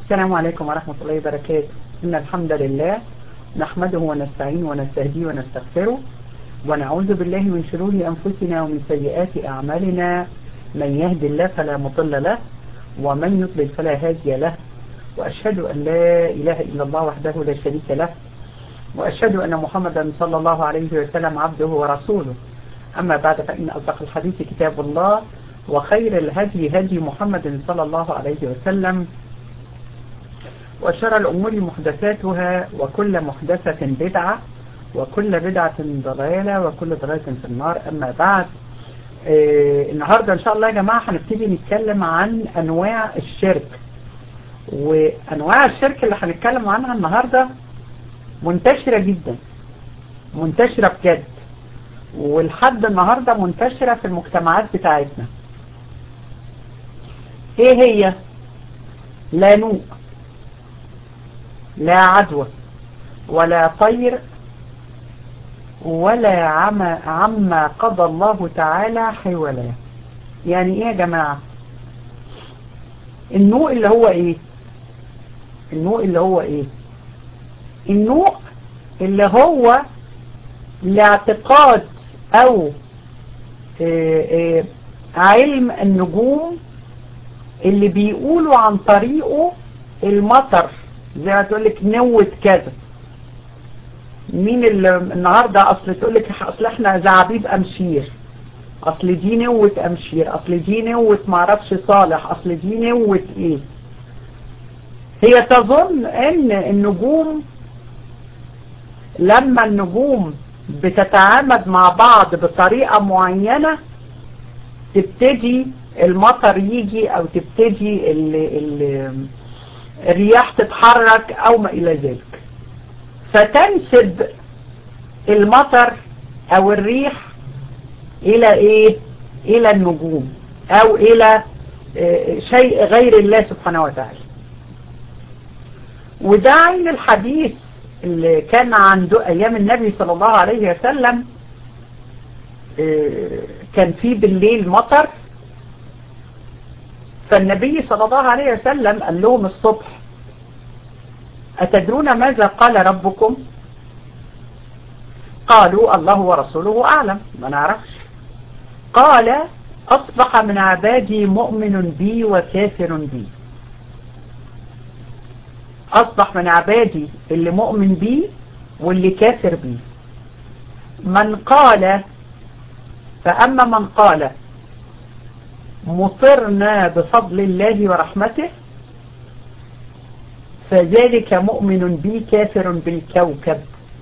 السلام عليكم ورحمة الله وبركاته إن الحمد لله نحمده ونستعينه ونستهديه ونستغفره ونعوذ بالله من شرور أنفسنا ومن سيئات أعمالنا من يهد الله فلا مضل له ومن يضلل فلا هادي له وأشهد أن لا إله إلا الله وحده لا شريك له وأشهد أن محمدا صلى الله عليه وسلم عبده ورسوله أما بعد فإن أصدق الحديث كتاب الله وخير الهدي هدي محمد صلى الله عليه وسلم وشر الأمور محدثاتها وكل محدثة بدعة وكل بدعة ضلالة وكل ضلالة في النار أما بعد آه النهاردة إن شاء الله يا جماعة هنبتدي نتكلم عن أنواع الشرك وأنواع الشرك اللي هنتكلم عنها النهاردة منتشرة جدا منتشرة بجد ولحد النهاردة منتشرة في المجتمعات بتاعتنا ايه هي لا نوء لا عدوى ولا طير ولا عما, عما قضى الله تعالى حولا يعني ايه يا جماعة النوء اللي هو ايه النوء اللي هو ايه النوء اللي هو لاعتقاد او إيه إيه علم النجوم اللي بيقولوا عن طريقه المطر زي ما تقول لك نوة كذا مين اللي النهاردة اصل تقول لك اصل احنا زعابيب امشير اصل دي نوة امشير اصل دي نوة معرفش صالح اصل دي نوة ايه هي تظن ان النجوم لما النجوم بتتعامد مع بعض بطريقة معينة تبتدي المطر يجي او تبتدي ال ال الرياح تتحرك او ما الى ذلك فتنسب المطر او الريح الى ايه الى النجوم او الى شيء غير الله سبحانه وتعالى وده عين الحديث اللي كان عنده ايام النبي صلى الله عليه وسلم كان فيه بالليل مطر فالنبي صلى الله عليه وسلم قال لهم الصبح أتدرون ماذا قال ربكم قالوا الله ورسوله أعلم ما نعرفش قال أصبح من عبادي مؤمن بي وكافر بي أصبح من عبادي اللي مؤمن بي واللي كافر بي من قال فأما من قال مطرنا بفضل الله ورحمته فذلك مؤمن بي كافر بالكوكب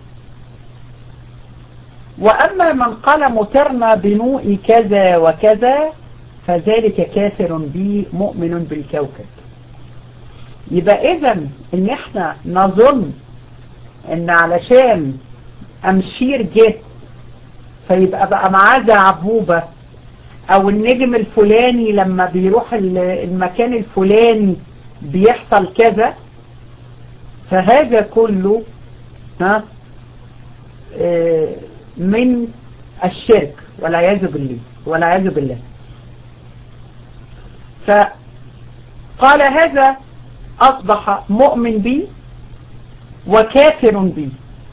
وأما من قال مطرنا بنوء كذا وكذا فذلك كافر بي مؤمن بالكوكب يبقى إذن إن إحنا نظن إن علشان أمشير جه فيبقى بقى معاه زعبوبة او النجم الفلاني لما بيروح المكان الفلاني بيحصل كذا فهذا كله ها من الشرك والعياذ بالله والعياذ بالله فقال هذا اصبح مؤمن بي وكافر بي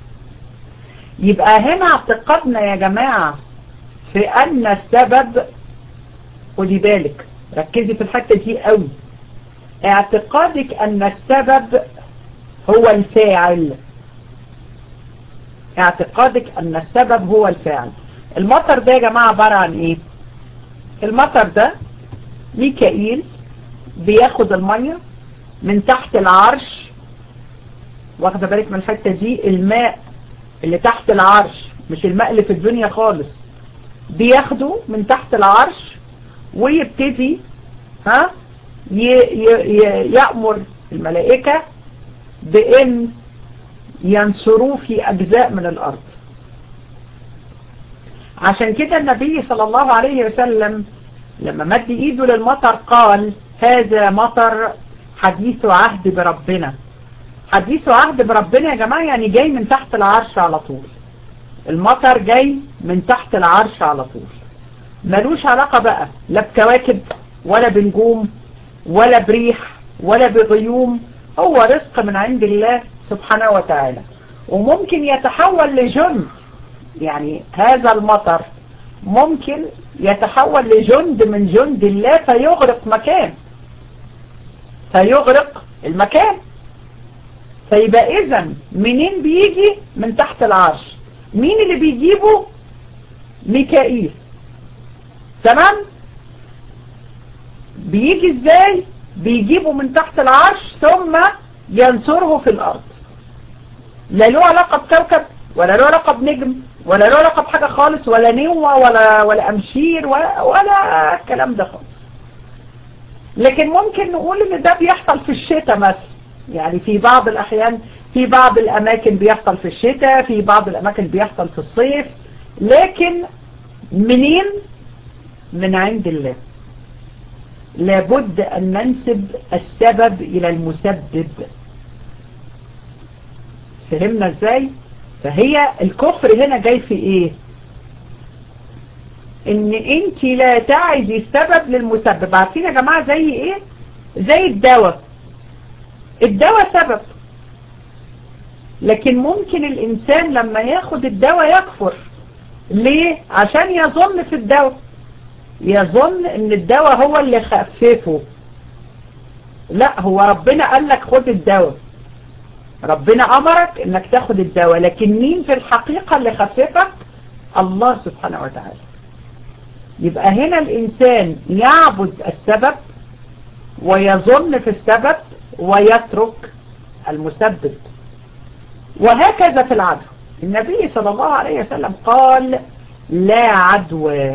يبقى هنا اعتقدنا يا جماعة في ان السبب خدي بالك ركزي في الحتة دي قوي اعتقادك ان السبب هو الفاعل اعتقادك ان السبب هو الفاعل المطر ده يا جماعة عبارة عن ايه المطر ده ميكائيل بياخد المية من تحت العرش واخده بالك من الحتة دي الماء اللي تحت العرش مش الماء اللي في الدنيا خالص بياخده من تحت العرش ويبتدي ها يأمر الملائكة بأن ينصروه في أجزاء من الأرض عشان كده النبي صلى الله عليه وسلم لما مد ايده للمطر قال هذا مطر حديث عهد بربنا حديث عهد بربنا يا جماعة يعني جاي من تحت العرش على طول المطر جاي من تحت العرش على طول ملوش علاقة بقى لا بكواكب ولا بنجوم ولا بريح ولا بغيوم هو رزق من عند الله سبحانه وتعالى وممكن يتحول لجند يعني هذا المطر ممكن يتحول لجند من جند الله فيغرق مكان فيغرق المكان فيبقى اذا منين بيجي من تحت العرش مين اللي بيجيبه ميكائيل تمام بيجي ازاي بيجيبه من تحت العرش ثم ينصره في الارض لا له علاقة بكوكب ولا له علاقة بنجم ولا له علاقة بحاجة خالص ولا نوة ولا ولا امشير ولا, ولا الكلام ده خالص لكن ممكن نقول ان ده بيحصل في الشتاء مثلا يعني في بعض الاحيان في بعض الاماكن بيحصل في الشتاء في بعض الاماكن بيحصل في الصيف لكن منين من عند الله لابد ان ننسب السبب الى المسبب فهمنا ازاي فهي الكفر هنا جاي في ايه ان انت لا تعزي السبب للمسبب عارفين يا جماعة زي ايه زي الدواء الدواء سبب لكن ممكن الانسان لما ياخد الدواء يكفر ليه عشان يظن في الدواء يظن ان الدواء هو اللي خففه لا هو ربنا قال لك خد الدواء ربنا امرك انك تاخد الدواء لكن مين في الحقيقة اللي خففك الله سبحانه وتعالى يبقى هنا الانسان يعبد السبب ويظن في السبب ويترك المسبب وهكذا في العدو النبي صلى الله عليه وسلم قال لا عدوى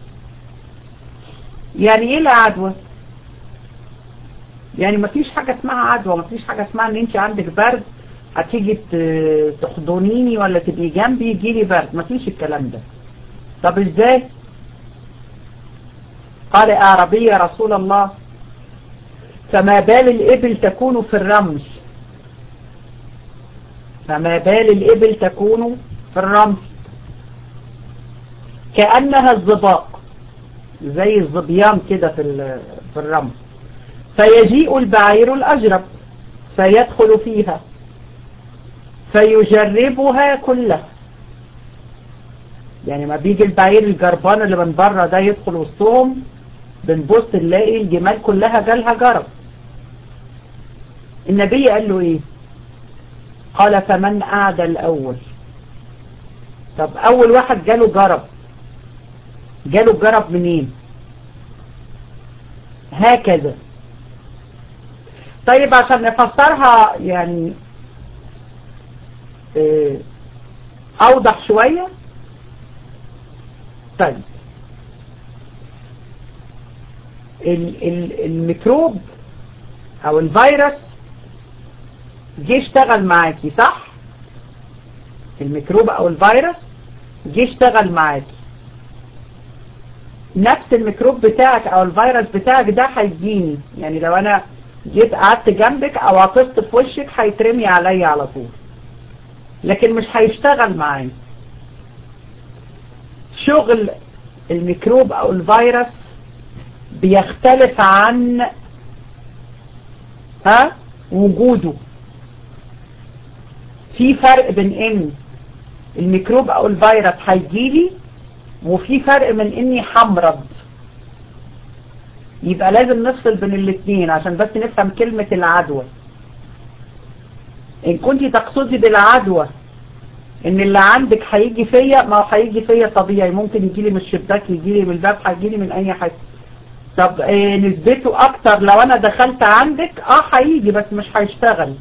يعني ايه لا عدوى يعني ما فيش حاجة اسمها عدوى ما فيش حاجة اسمها ان انت عندك برد هتيجي تحضنيني ولا تبقي جنبي يجيلي برد ما فيش الكلام ده طب ازاي قال اعربي يا رسول الله فما بال الإبل تكون في الرمل فما بال الإبل تكون في الرمل كأنها الظباء زي الظبيان كده في في الرمل فيجيء البعير الأجرب فيدخل فيها فيجربها كلها يعني ما بيجي البعير الجربان اللي من بره ده يدخل وسطهم بنبص نلاقي الجمال كلها جالها جرب النبي قال له ايه قال فمن أعدى الأول طب أول واحد جاله جرب جاله الجرب منين هكذا طيب عشان نفسرها يعني اه أوضح شوية طيب الميكروب أو الفيروس جه اشتغل معاكي صح الميكروب او الفيروس جه اشتغل معاكي نفس الميكروب بتاعك او الفيروس بتاعك ده هيجيني يعني لو انا جيت قعدت جنبك او عطست في وشك هيترمي عليا على طول لكن مش هيشتغل معايا شغل الميكروب او الفيروس بيختلف عن ها وجوده في فرق بين ان الميكروب او الفيروس هيجيلي وفي فرق من اني حمرض يبقى لازم نفصل بين الاثنين عشان بس نفهم كلمة العدوى ان كنت تقصدي بالعدوى ان اللي عندك هيجي فيا ما هو هيجي فيا طبيعي ممكن يجيلي من الشباك يجيلي من الباب هيجيلي من اي حاجة طب إيه نسبته اكتر لو انا دخلت عندك اه هيجي بس مش هيشتغل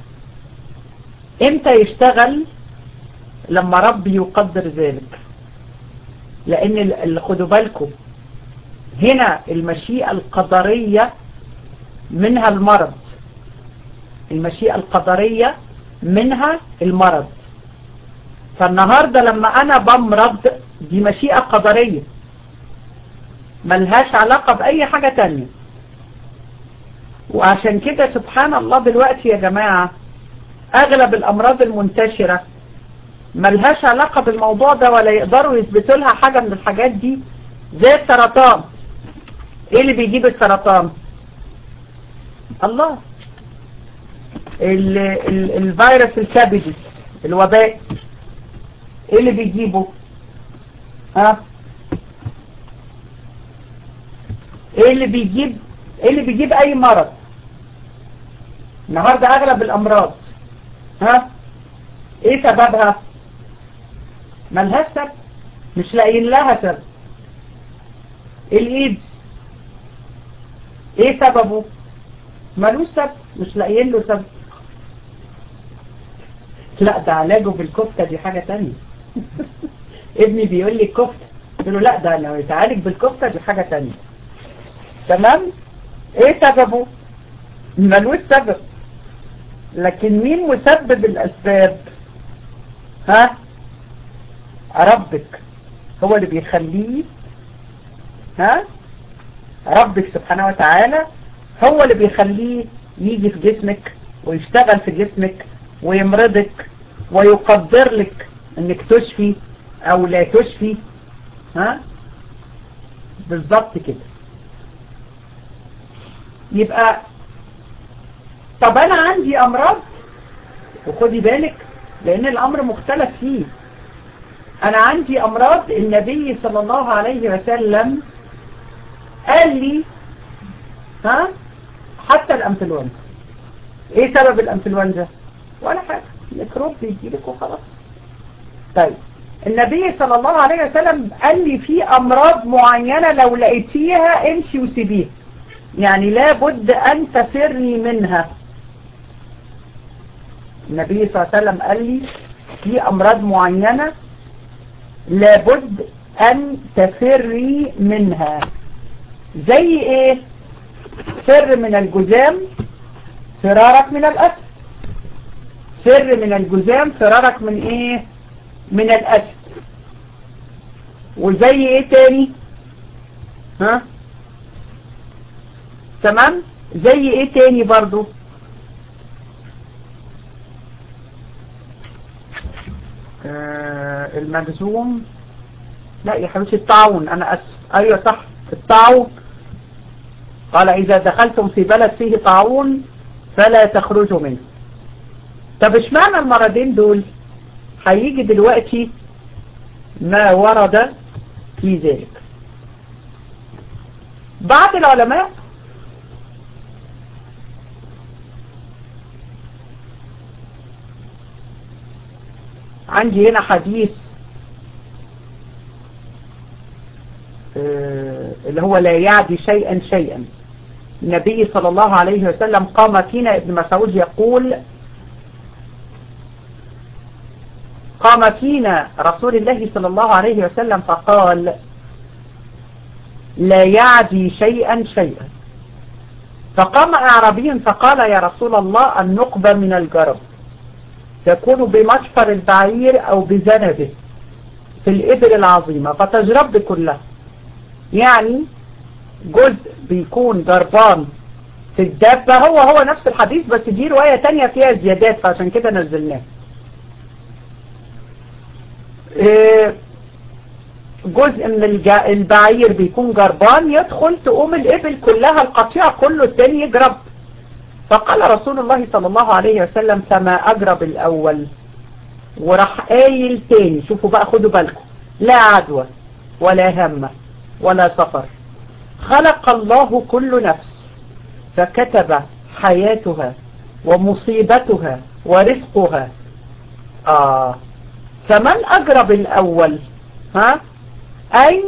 امتى يشتغل لما ربي يقدر ذلك لان اللي خدوا بالكم هنا المشيئة القدرية منها المرض المشيئة القدرية منها المرض فالنهاردة لما انا بمرض دي مشيئة قدرية ملهاش علاقة بأي حاجة تانية وعشان كده سبحان الله دلوقتي يا جماعة اغلب الامراض المنتشرة ملهاش علاقة بالموضوع ده ولا يقدروا يثبتوا لها حاجة من الحاجات دي زي السرطان ايه اللي بيجيب السرطان الله ال ال الفيروس الكبدي الوباء ايه اللي بيجيبه ها ايه اللي بيجيب ايه اللي بيجيب اي مرض النهاردة اغلب الامراض ها ايه سببها ملهاش سبب مش لاقيين لها سبب الايدز ايه سببه ملوش سبب مش لاقيين له سبب لا ده علاجه بالكفتة دي حاجة تانية ابني بيقول لي الكفتة قلت له لا ده لو يتعالج بالكفتة دي حاجة تانية تمام ايه سببه ملوش سبب لكن مين مسبب الاسباب ها ربك هو اللي بيخليه ها ربك سبحانه وتعالى هو اللي بيخليه يجي في جسمك ويشتغل في جسمك ويمرضك ويقدر لك انك تشفي او لا تشفي ها بالظبط كده يبقى طب انا عندي امراض وخدي بالك لان الامر مختلف فيه انا عندي امراض النبي صلى الله عليه وسلم قال لي ها حتى الانفلونزا ايه سبب الانفلونزا ولا حاجة ميكروب بيجيلك وخلاص طيب النبي صلى الله عليه وسلم قال لي في امراض معينة لو لقيتيها امشي وسيبيها يعني لابد ان تفري منها النبي صلى الله عليه وسلم قال لي في امراض معينة لابد ان تفري منها زي ايه فر من الجزام فرارك من الاسد فر من الجزام فرارك من ايه من الاسد وزي ايه تاني ها تمام زي ايه تاني برضو آه المجزوم لا يا حبيبتي الطاعون انا اسف ايوه صح الطاعون قال اذا دخلتم في بلد فيه طاعون فلا تخرجوا منه طب اشمعنى المرضين دول هيجي دلوقتي ما ورد في ذلك بعض العلماء عندي هنا حديث اللي هو لا يعدي شيئا شيئا النبي صلى الله عليه وسلم قام فينا ابن مسعود يقول قام فينا رسول الله صلى الله عليه وسلم فقال لا يعدي شيئا شيئا فقام أعرابي فقال يا رسول الله النقبة من الجرب تكون بمشفر البعير أو بذنبه في الإبل العظيمة فتجرب كلها يعني جزء بيكون جربان في الدابة هو هو نفس الحديث بس دي رواية تانية فيها زيادات فعشان كده نزلناه جزء من البعير بيكون جربان يدخل تقوم الإبل كلها القطيع كله التاني يجرب فقال رسول الله صلى الله عليه وسلم فما أجرب الأول وراح قايل تاني شوفوا بقى خدوا بالكم لا عدوى ولا همة ولا سفر خلق الله كل نفس فكتب حياتها ومصيبتها ورزقها آه فمن أجرب الأول ها أي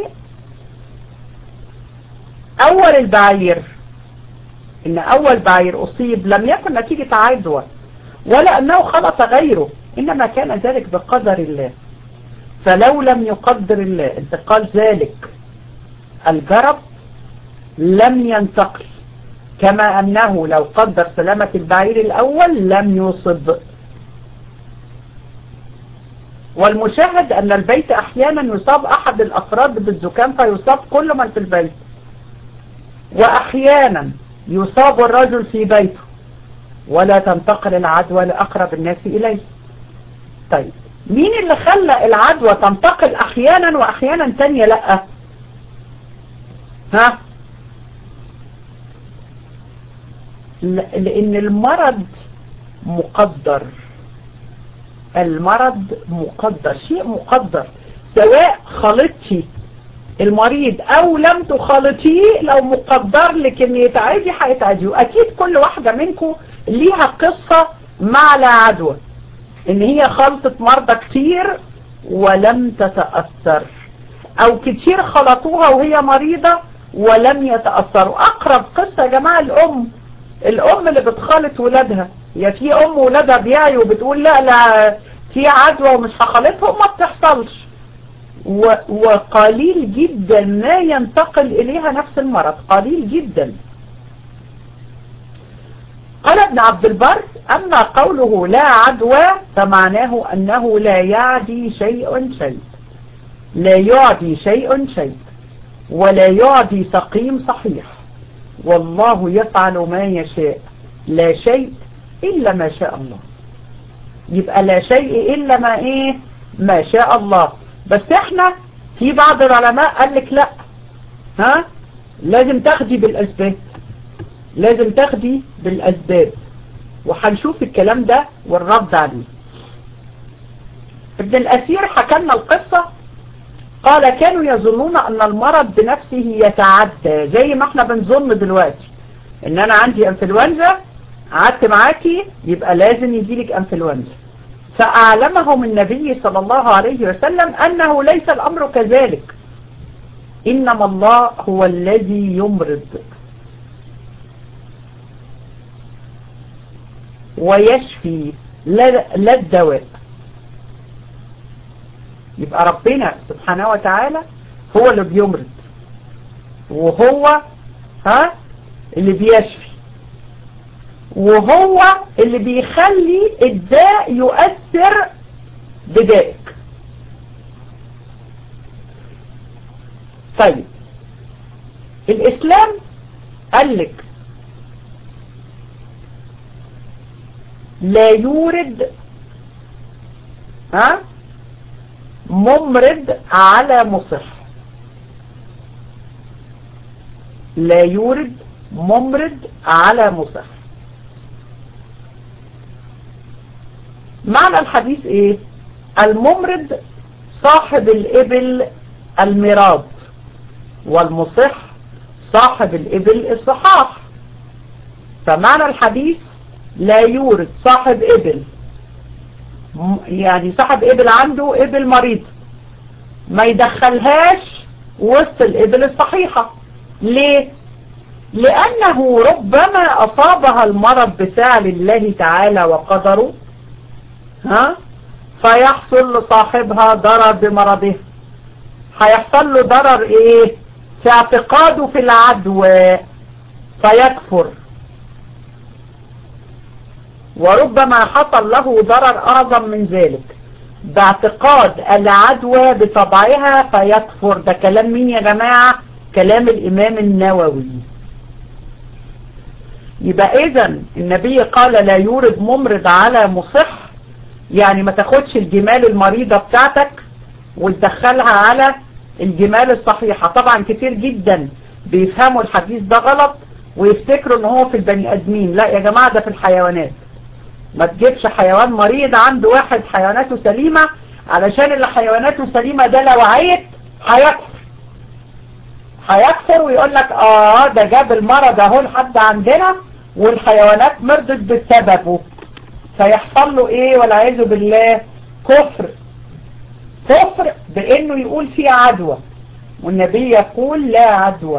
أول البعير إن أول بعير أصيب لم يكن نتيجة عدوى ولا أنه خلط غيره إنما كان ذلك بقدر الله فلو لم يقدر الله انتقال ذلك الجرب لم ينتقل كما أنه لو قدر سلامة البعير الأول لم يصب والمشاهد أن البيت أحيانا يصاب أحد الأفراد بالزكام فيصاب كل من في البيت وأحيانا يصاب الرجل في بيته ولا تنتقل العدوى لأقرب الناس إليه طيب مين اللي خلى العدوى تنتقل أحيانا وأحيانا تانية لأ ها لأن المرض مقدر المرض مقدر شيء مقدر سواء خلطتي المريض او لم تخالطيه لو مقدر لك ان يتعدي هيتعدي واكيد كل واحدة منكم ليها قصة مع لا عدوى ان هي خلطت مرضى كتير ولم تتأثر او كتير خلطوها وهي مريضة ولم يتأثروا اقرب قصة يا جماعة الام الام اللي بتخالط ولادها يا في ام ولادها بيعي وبتقول لا لا في عدوى ومش هخالطهم ما بتحصلش وقليل جدا ما ينتقل اليها نفس المرض قليل جدا قال ابن عبد البر أما قوله لا عدوى فمعناه أنه لا يعدي شيء شيء لا يعدي شيء شيء ولا يعدي سقيم صحيح والله يفعل ما يشاء لا شيء إلا ما شاء الله يبقى لا شيء إلا ما إيه ما شاء الله بس احنا في بعض العلماء قال لك لا ها لازم تاخدي بالأسباب لازم تاخدي بالأسباب وهنشوف الكلام ده والرد عليه ابن الأسير حكى لنا القصة قال كانوا يظنون أن المرض بنفسه يتعدى زي ما احنا بنظن دلوقتي ان انا عندي انفلونزا قعدت معاكي يبقى لازم يجيلك انفلونزا فأعلمهم النبي صلى الله عليه وسلم أنه ليس الأمر كذلك إنما الله هو الذي يمرض ويشفي لا الدواء يبقى ربنا سبحانه وتعالى هو اللي بيمرض وهو ها اللي بيشفي وهو اللي بيخلي الداء يؤثر بدائك طيب الإسلام قال لك لا يورد ها ممرض على مصح لا يورد ممرض على مصح معنى الحديث ايه الممرض صاحب الابل المراد والمصح صاحب الابل الصحاح فمعنى الحديث لا يورد صاحب ابل يعني صاحب ابل عنده ابل مريض ما يدخلهاش وسط الابل الصحيحة ليه لانه ربما اصابها المرض بفعل الله تعالى وقدره ها فيحصل لصاحبها ضرر بمرضه هيحصل له ضرر ايه في اعتقاده في العدوى فيكفر وربما حصل له ضرر اعظم من ذلك باعتقاد العدوى بطبعها فيكفر ده كلام مين يا جماعة كلام الامام النووي يبقى اذا النبي قال لا يورد ممرض على مصح يعني ما تاخدش الجمال المريضة بتاعتك وتدخلها على الجمال الصحيحة طبعا كتير جدا بيفهموا الحديث ده غلط ويفتكروا ان هو في البني ادمين لا يا جماعة ده في الحيوانات ما تجيبش حيوان مريض عنده واحد حيواناته سليمة علشان اللي حيواناته سليمة ده لو عيت هيكفر هيكفر ويقول لك اه ده جاب المرض اهو لحد عندنا والحيوانات مرضت بسببه فيحصل له ايه والعياذ بالله كفر كفر بانه يقول فيه عدوى والنبي يقول لا عدوى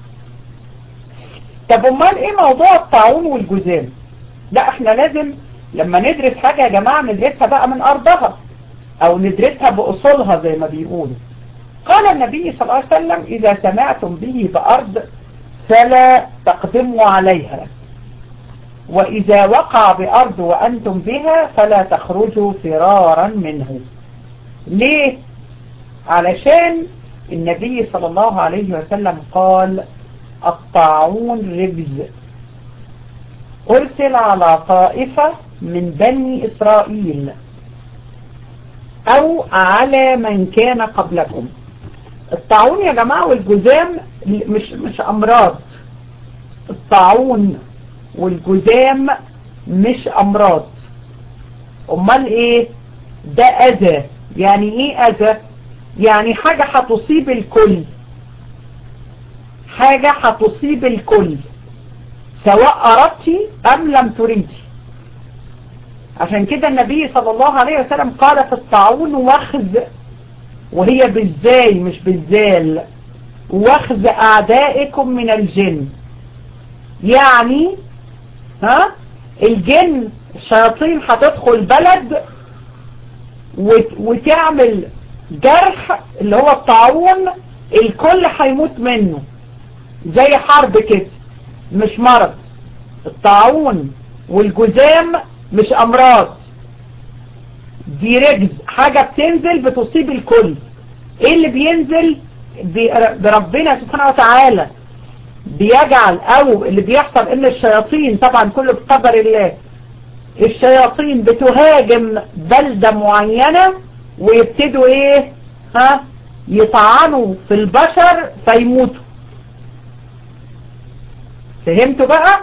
طب امال ايه موضوع الطاعون والجذام لا احنا لازم لما ندرس حاجة يا جماعة ندرسها بقى من ارضها او ندرسها باصولها زي ما بيقولوا قال النبي صلى الله عليه وسلم اذا سمعتم به بارض فلا تقدموا عليها وإذا وقع بأرض وأنتم بها فلا تخرجوا فرارا منه ليه؟ علشان النبي صلى الله عليه وسلم قال الطاعون رجز أرسل على طائفة من بني إسرائيل أو على من كان قبلكم الطاعون يا جماعة والجزام مش, مش أمراض الطاعون والجذام مش امراض امال ايه ده اذى يعني ايه اذى يعني حاجة هتصيب الكل حاجة هتصيب الكل سواء اردت ام لم تريدي عشان كده النبي صلى الله عليه وسلم قال في الطاعون وخز وهي بالزاي مش بالزال وخز اعدائكم من الجن يعني ها الجن الشياطين هتدخل بلد وتعمل جرح اللي هو الطاعون الكل هيموت منه زي حرب كده مش مرض الطاعون والجزام مش امراض دي رجز حاجة بتنزل بتصيب الكل ايه اللي بينزل بربنا سبحانه وتعالى بيجعل او اللي بيحصل ان الشياطين طبعا كله بقدر الله الشياطين بتهاجم بلدة معينة ويبتدوا ايه ها يطعنوا في البشر فيموتوا فهمتوا بقى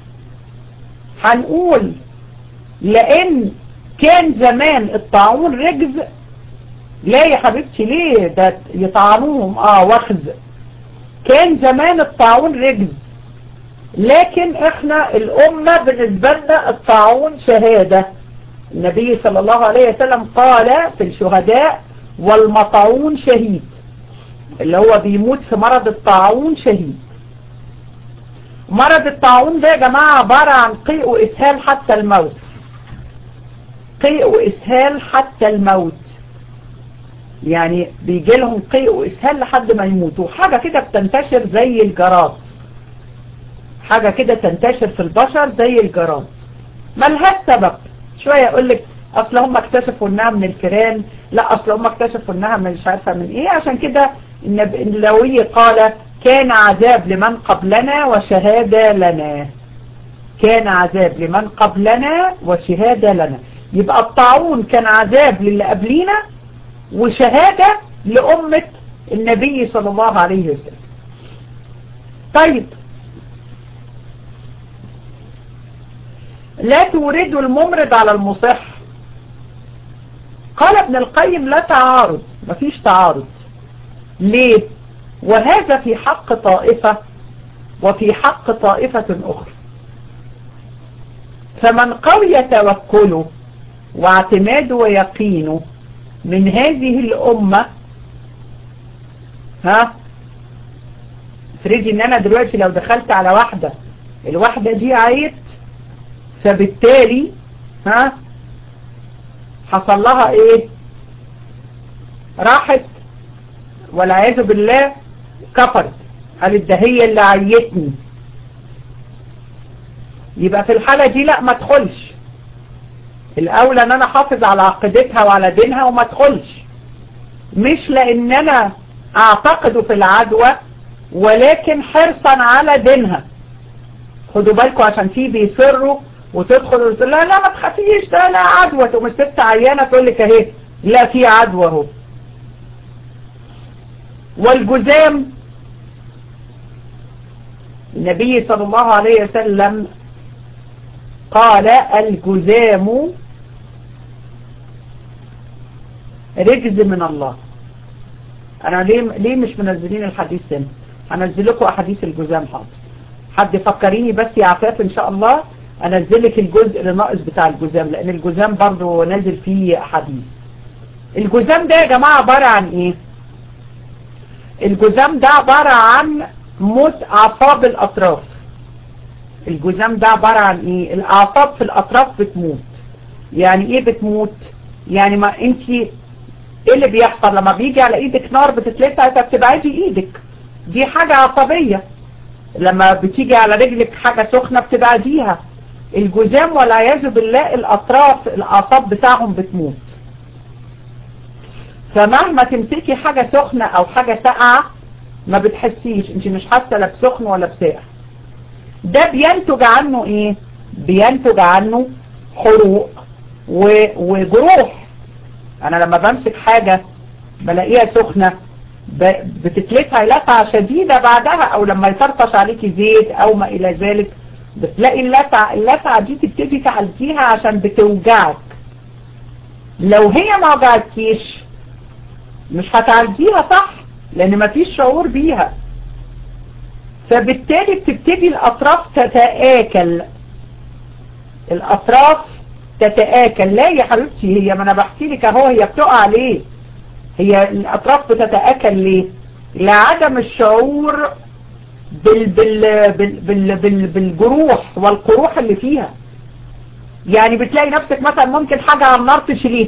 هنقول لان كان زمان الطاعون رجز لا يا حبيبتي ليه ده يطعنوهم اه وخز كان زمان الطاعون رجز لكن احنا الامة بالنسبة لنا الطاعون شهادة النبي صلى الله عليه وسلم قال في الشهداء والمطعون شهيد اللي هو بيموت في مرض الطاعون شهيد مرض الطاعون ده يا جماعة عبارة عن قيء وإسهال حتى الموت قيء وإسهال حتى الموت يعني بيجي لهم قيء وإسهال لحد ما يموتوا حاجة كده بتنتشر زي الجراد حاجة كده تنتشر في البشر زي الجراد ملهاش سبب شوية يقول لك اصل هم اكتشفوا انها من الفيران لا اصل هم اكتشفوا انها من مش عارفة من ايه عشان كده النبوي قال كان عذاب لمن قبلنا وشهادة لنا كان عذاب لمن قبلنا وشهادة لنا يبقى الطاعون كان عذاب للي قبلينا وشهادة لأمة النبي صلى الله عليه وسلم طيب لا توردوا الممرض على المصح قال ابن القيم لا تعارض مفيش تعارض ليه وهذا في حق طائفة وفي حق طائفة أخرى فمن قوي توكله واعتماده ويقينه من هذه الأمة ها فريجي ان انا دلوقتي لو دخلت على واحدة الواحدة دي عيت فبالتالي ها حصل لها ايه راحت والعياذ بالله كفرت قالت ده هي اللي عيتني يبقى في الحالة دي لا ما تدخلش الاولى ان انا حافظ على عقيدتها وعلى دينها وما ادخلش مش لان انا اعتقد في العدوى ولكن حرصا على دينها خدوا بالكم عشان في بيصروا وتدخل وتقول لا لا ما تخافيش ده لا عدوى تقوم الست عيانه تقول لك اهي لا في عدوى اهو والجزام النبي صلى الله عليه وسلم قال الجزام رجز من الله انا ليه ليه مش منزلين الحديث هنا هنزل لكم احاديث الجزام حاضر حد فكريني بس يا عفاف ان شاء الله انزل لك الجزء اللي ناقص بتاع الجزام لان الجزام برضو نازل فيه احاديث الجزام ده يا جماعه عباره عن ايه الجزام ده عباره عن موت اعصاب الاطراف الجزام ده عباره عن ايه الاعصاب في الاطراف بتموت يعني ايه بتموت يعني ما انت ايه اللي بيحصل لما بيجي على ايدك نار بتتلسع فبتبعدي ايدك دي حاجة عصبية لما بتيجي على رجلك حاجة سخنة بتبعديها الجزام والعياذ بالله الاطراف الاعصاب بتاعهم بتموت فمهما تمسكي حاجة سخنة او حاجة ساقعة ما بتحسيش انت مش حاسة لا بسخن ولا بساقع ده بينتج عنه ايه بينتج عنه حروق وجروح انا لما بمسك حاجة بلاقيها سخنة بتتلسع لسعة شديدة بعدها او لما يطرطش عليكي زيت او ما الى ذلك بتلاقي اللسعة اللسعة دي تبتدي تعالجيها عشان بتوجعك لو هي ما وجعتكيش مش هتعالجيها صح لان مفيش شعور بيها فبالتالي بتبتدي الاطراف تتآكل الاطراف تتآكل لا يا حبيبتي هي ما انا بحكي لك اهو هي بتقع ليه هي الاطراف بتتآكل ليه لعدم الشعور بال بال بال بال بال بالجروح والقروح اللي فيها يعني بتلاقي نفسك مثلا ممكن حاجة على النار تشيليها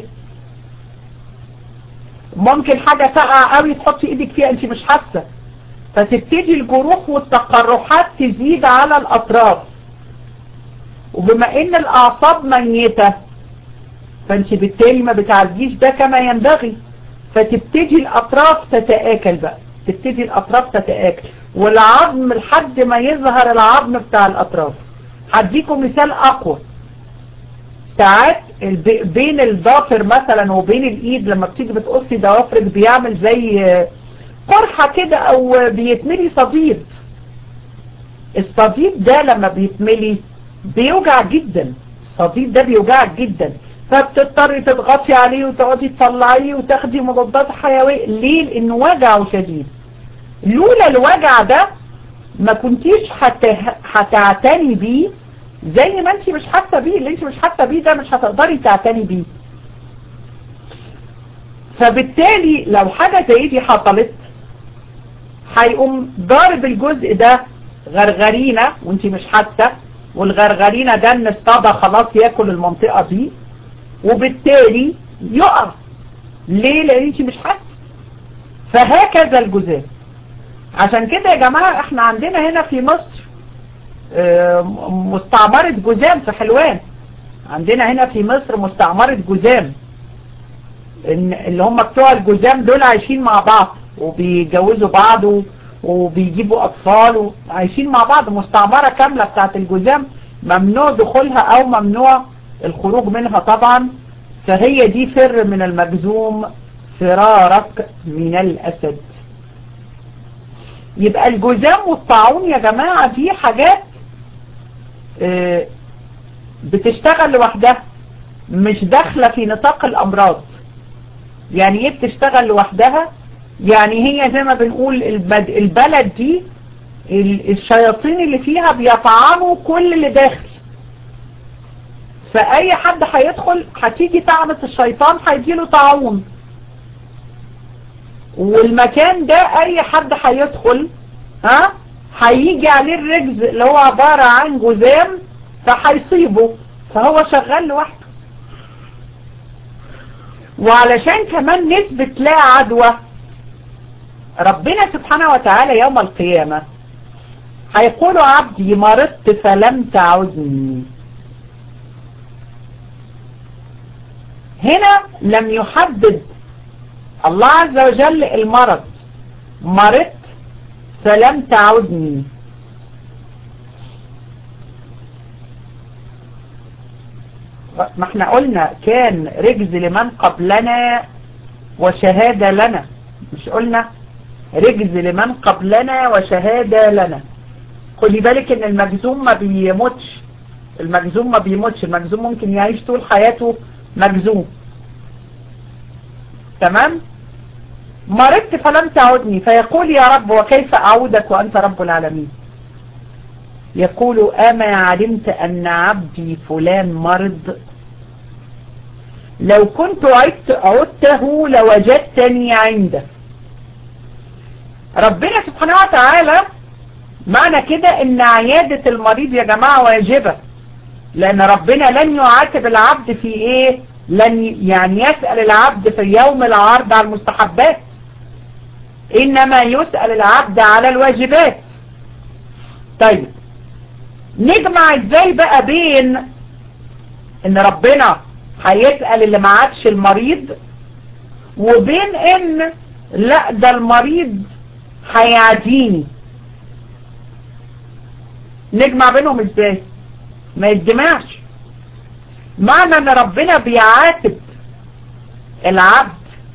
ممكن حاجة ساقعة قوي تحطي ايدك فيها انت مش حاسة فتبتدي الجروح والتقرحات تزيد على الاطراف وبما ان الاعصاب ميتة فانت بالتالي ما بتعالجيش ده كما ينبغي فتبتدي الاطراف تتآكل بقى تبتدي الاطراف تتآكل والعظم لحد ما يظهر العظم بتاع الاطراف هديكم مثال اقوى ساعات بين الضافر مثلا وبين الايد لما بتيجي بتقصي ضوافرك بيعمل زي قرحة كده او بيتملي صديد الصديد ده لما بيتملي بيوجع جدا الصديد ده بيوجعك جدا فبتضطري تضغطي عليه وتقعدي تطلعيه وتاخدي مضادات حيوية ليه لانه وجعه شديد لولا الوجع ده ما كنتيش هتعتني بيه زي ما انت مش حاسه بيه اللي انت مش حاسه بيه ده مش هتقدري تعتني بيه فبالتالي لو حاجة زي دي حصلت هيقوم ضارب الجزء ده غرغرينة وانت مش حاسة والغرغرينة ده ان اصطدى خلاص ياكل المنطقة دي وبالتالي يقع ليه لان انت مش حاسة فهكذا الجزاء عشان كده يا جماعة احنا عندنا هنا في مصر مستعمرة جزام في حلوان عندنا هنا في مصر مستعمرة جزام اللي هم بتوع الجزام دول عايشين مع بعض وبيجوزوا بعض وبيجيبوا اطفال وعايشين مع بعض مستعمرة كاملة بتاعت الجزام ممنوع دخولها او ممنوع الخروج منها طبعا فهي دي فر من المجزوم فرارك من الاسد يبقى الجزام والطاعون يا جماعة دي حاجات بتشتغل لوحدها مش داخلة في نطاق الامراض يعني ايه بتشتغل لوحدها يعني هي زي ما بنقول البلد دي الشياطين اللي فيها بيطعنوا كل اللي داخل فاي حد هيدخل هتيجي طعنة الشيطان هيجيله طاعون والمكان ده اي حد هيدخل ها هيجي عليه الرجز اللي هو عبارة عن جزام فهيصيبه فهو شغال لوحده وعلشان كمان نسبة لا عدوى ربنا سبحانه وتعالى يوم القيامة هيقول عبدي مرضت فلم تعدني هنا لم يحدد الله عز وجل المرض مرضت فلم تعدني ما احنا قلنا كان رجز لمن قبلنا وشهادة لنا مش قلنا رجز لمن قبلنا وشهادة لنا خلي بالك ان المجزوم ما بيموتش المجزوم ما بيموتش المجزوم ممكن يعيش طول حياته مجزوم تمام مرضت فلم تعودني فيقول يا رب وكيف أعودك وأنت رب العالمين يقول أما علمت أن عبدي فلان مرض لو كنت عدت عدته لوجدتني عنده ربنا سبحانه وتعالى معنى كده ان عيادة المريض يا جماعة واجبة لان ربنا لن يعاتب العبد في ايه لن يعني يسأل العبد في يوم العرض على المستحبات انما يسأل العبد على الواجبات طيب نجمع ازاي بقى بين ان ربنا هيسأل اللي ما عادش المريض وبين ان لا ده المريض هيعديني نجمع بينهم ازاي ما يتجمعش معنى ان ربنا بيعاتب العبد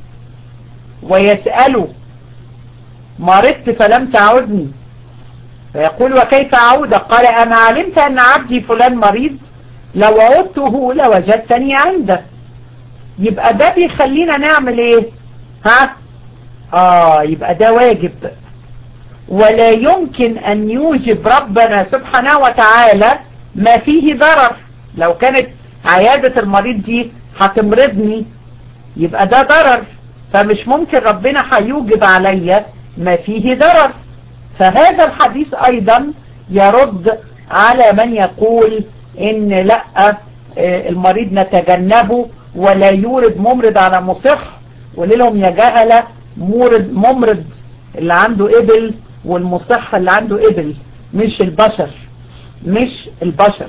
ويسأله مرضت فلم تعودني فيقول وكيف أعود قال أنا علمت أن عبدي فلان مريض لو عدته لوجدتني عنده يبقى ده بيخلينا نعمل ايه ها اه يبقى ده واجب ولا يمكن ان يوجب ربنا سبحانه وتعالى ما فيه ضرر لو كانت عيادة المريض دي هتمرضني يبقى ده ضرر فمش ممكن ربنا هيوجب عليا ما فيه ضرر فهذا الحديث ايضا يرد على من يقول ان لا المريض نتجنبه ولا يورد ممرض على مصح وللهم يا جهلة مورد ممرض اللي عنده ابل والمصح اللي عنده ابل مش البشر مش البشر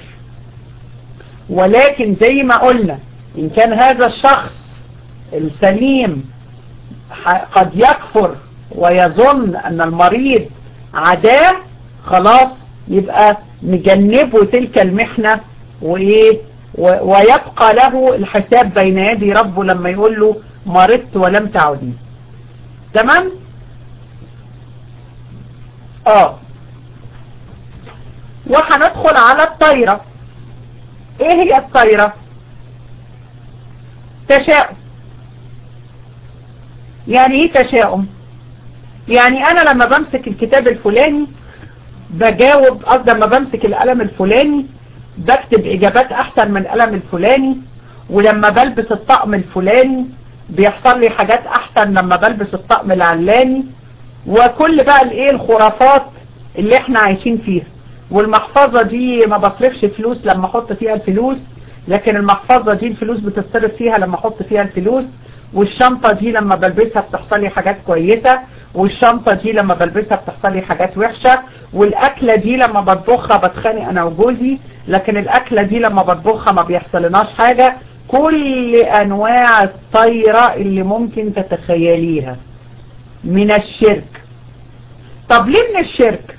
ولكن زي ما قلنا ان كان هذا الشخص السليم قد يكفر ويظن ان المريض عداه خلاص يبقى نجنبه تلك المحنة وايه ويبقى له الحساب بين يدي ربه لما يقول له مرضت ولم تعودني تمام اه وهندخل على الطايرة ايه هي الطايرة تشاؤم يعني ايه تشاؤم يعني انا لما بمسك الكتاب الفلاني بجاوب قصدي لما بمسك القلم الفلاني بكتب اجابات احسن من القلم الفلاني ولما بلبس الطقم الفلاني بيحصل لي حاجات احسن لما بلبس الطقم العلاني وكل بقى الايه الخرافات اللي احنا عايشين فيها والمحفظة دي ما بصرفش فلوس لما احط فيها الفلوس لكن المحفظة دي الفلوس بتصرف فيها لما احط فيها الفلوس والشنطة دي لما بلبسها بتحصل لي حاجات كويسة والشنطة دي لما بلبسها بتحصل لي حاجات وحشة والأكلة دي لما بطبخها بتخانق أنا وجوزي لكن الأكلة دي لما بطبخها ما بيحصلناش حاجة كل أنواع الطيرة اللي ممكن تتخيليها من الشرك طب ليه من الشرك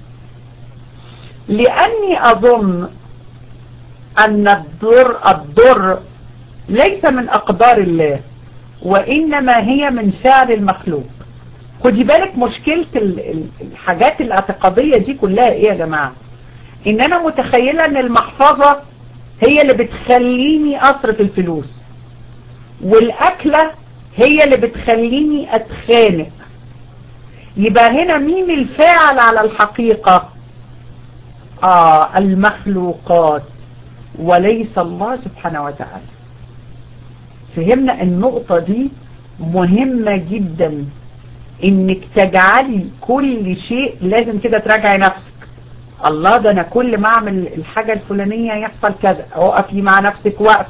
لأني أظن أن الضر, الضر ليس من أقدار الله وإنما هي من فعل المخلوق خدي بالك مشكلة الحاجات الاعتقادية دي كلها ايه يا جماعة ان انا متخيلة ان المحفظة هي اللي بتخليني اصرف الفلوس والاكلة هي اللي بتخليني اتخانق يبقى هنا مين الفاعل على الحقيقة آه المخلوقات وليس الله سبحانه وتعالى فهمنا النقطة دي مهمة جدا انك تجعلي كل شيء لازم كده تراجعي نفسك الله ده انا كل ما اعمل الحاجة الفلانية يحصل كذا اقفي مع نفسك وقف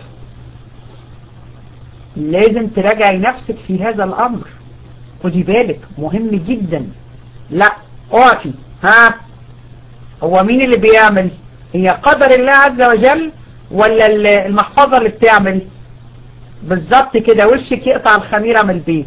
لازم تراجعي نفسك في هذا الامر خدي بالك مهم جدا لا اقفي ها هو مين اللي بيعمل هي قدر الله عز وجل ولا المحفظة اللي بتعمل بالظبط كده وشك يقطع الخميرة من البيت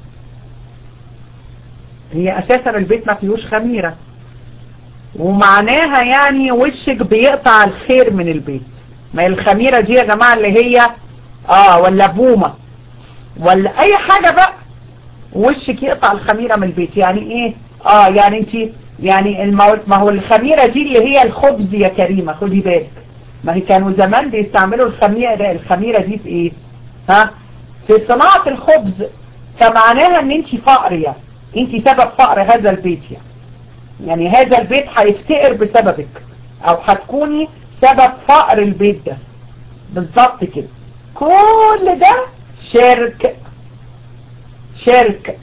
هي اساسا البيت ما فيهوش خميرة ومعناها يعني وشك بيقطع الخير من البيت ما الخميرة دي يا جماعة اللي هي اه ولا بومة ولا اي حاجة بقى وشك يقطع الخميرة من البيت يعني ايه اه يعني انت يعني ما هو الخميرة دي اللي هي الخبز يا كريمة خدي بالك ما هي كانوا زمان بيستعملوا الخميرة الخميرة دي في ايه ها في صناعة الخبز فمعناها ان انت فقر يعني انت سبب فقر هذا البيت يعني يعني هذا البيت هيفتقر بسببك او هتكوني سبب فقر البيت ده بالظبط كده كل ده شرك شرك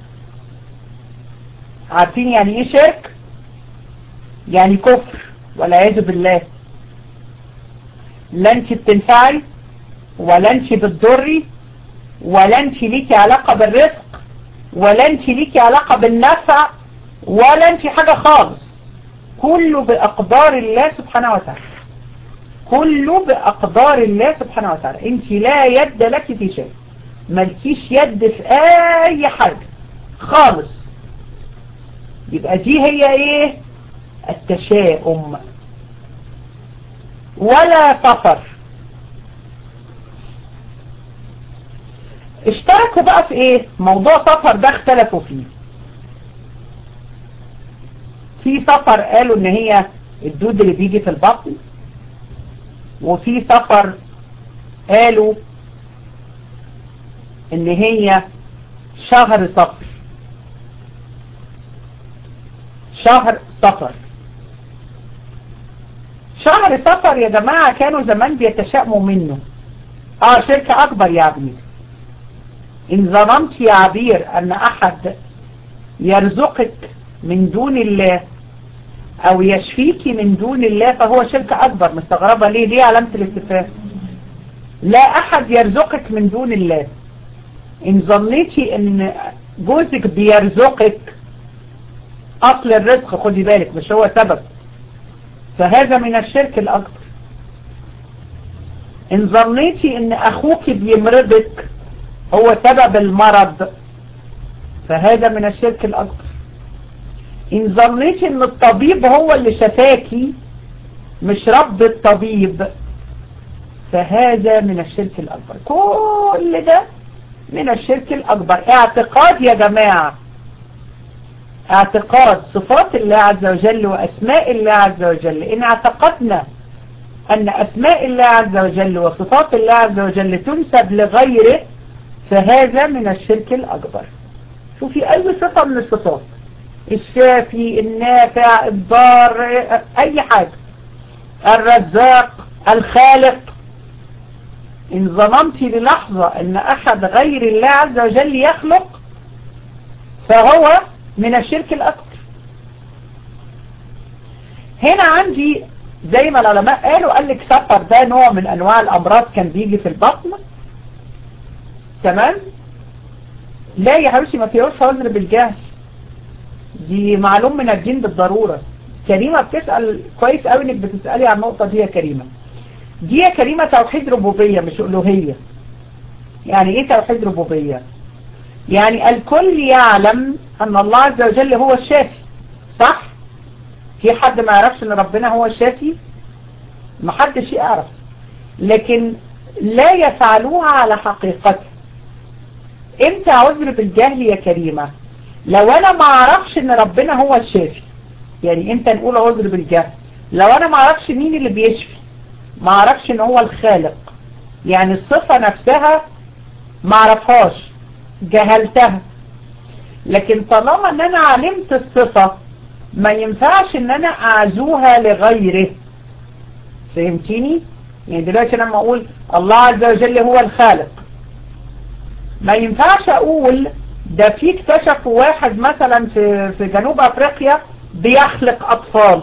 عارفين يعني ايه شرك يعني كفر والعياذ بالله لا انت بتنفعي ولا انت بتضري ولا انت ليكي علاقة بالرزق ولا انت ليكي علاقة بالنفع ولا انت حاجة خالص كله بأقدار الله سبحانه وتعالى كله بأقدار الله سبحانه وتعالى انت لا يد لك في شيء ملكيش يد في اي حاجة خالص يبقى دي هي ايه التشاؤم ولا سفر اشتركوا بقى في ايه موضوع سفر ده اختلفوا فيه في سفر قالوا ان هي الدود اللي بيجي في البطن وفي سفر قالوا ان هي شهر صفر شهر صفر شهر صفر يا جماعة كانوا زمان بيتشائموا منه اه شركة اكبر يا عبير ان ظننت يا عبير ان احد يرزقك من دون الله او يشفيك من دون الله فهو شركة اكبر مستغربة ليه ليه علامة الاستفهام لا احد يرزقك من دون الله ان ظنيتي ان جوزك بيرزقك اصل الرزق خدي بالك مش هو سبب فهذا من الشرك الاكبر ان ظنيتي ان اخوك بيمرضك هو سبب المرض فهذا من الشرك الاكبر ان ظنيتي ان الطبيب هو اللي شفاكي مش رب الطبيب فهذا من الشرك الاكبر كل ده من الشرك الاكبر اعتقاد يا جماعة اعتقاد صفات الله عز وجل واسماء الله عز وجل ان اعتقدنا ان اسماء الله عز وجل وصفات الله عز وجل تنسب لغيره فهذا من الشرك الاكبر شوفي اي صفة من الصفات الشافي النافع الضار اي حاجة الرزاق الخالق ان ظننت للحظة ان احد غير الله عز وجل يخلق فهو من الشرك الاكبر هنا عندي زي ما العلماء قالوا قال لك سفر ده نوع من انواع الامراض كان بيجي في البطن تمام لا يا حبيبتي ما فيهوش عذر بالجهل دي معلوم من الدين بالضرورة كريمة بتسأل كويس قوي انك بتسألي عن النقطة دي يا كريمة دي يا كريمة توحيد ربوبية مش ألوهية يعني ايه توحيد ربوبية يعني الكل يعلم ان الله عز وجل هو الشافي صح في حد ما يعرفش ان ربنا هو الشافي ما حدش يعرف لكن لا يفعلوها على حقيقتها امتى عذر بالجهل يا كريمة لو انا ما اعرفش ان ربنا هو الشافي يعني امتى نقول عذر بالجهل لو انا ما اعرفش مين اللي بيشفي ما اعرفش ان هو الخالق يعني الصفة نفسها ما اعرفهاش جهلتها لكن طالما ان انا علمت الصفة ما ينفعش ان انا اعزوها لغيره فهمتيني يعني دلوقتي لما اقول الله عز وجل هو الخالق ما ينفعش اقول ده في اكتشفوا واحد مثلا في في جنوب افريقيا بيخلق اطفال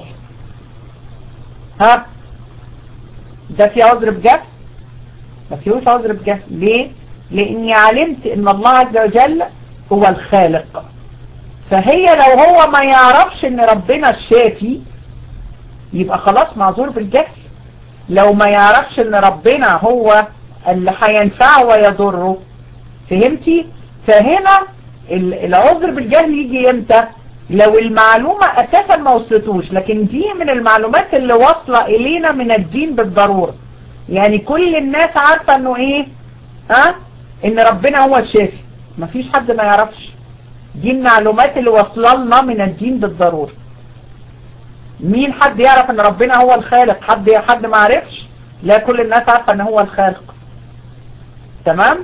ها ده في عذر بجهل ما فيهوش عذر بجهل ليه لاني علمت ان الله عز وجل هو الخالق فهي لو هو ما يعرفش ان ربنا الشافي يبقى خلاص معذور بالجهل لو ما يعرفش ان ربنا هو اللي هينفعه ويضره فهمتي فهنا العذر بالجهل يجي امتى لو المعلومة اساسا ما وصلتوش لكن دي من المعلومات اللي واصلة الينا من الدين بالضرورة يعني كل الناس عارفة انه ايه ها ان ربنا هو الشافي مفيش حد ما يعرفش دي المعلومات اللي واصله لنا من الدين بالضرورة مين حد يعرف ان ربنا هو الخالق حد حد ما عرفش لا كل الناس عارفة ان هو الخالق تمام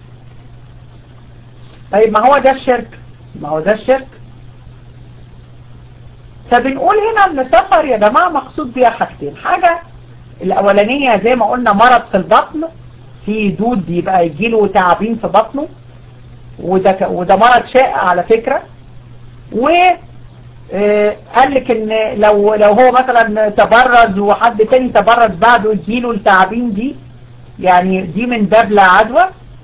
طيب ما هو ده الشرك ما هو ده الشرك فبنقول هنا ان السفر يا جماعة مقصود بيها حاجتين حاجة الاولانية زي ما قلنا مرض في البطن في دود يبقى يجيله تعابين في بطنه وده, وده مرض شائع على فكرة و قال لك ان لو لو هو مثلا تبرز وحد تاني تبرز بعده يجيله التعابين دي يعني دي من باب لا عدوى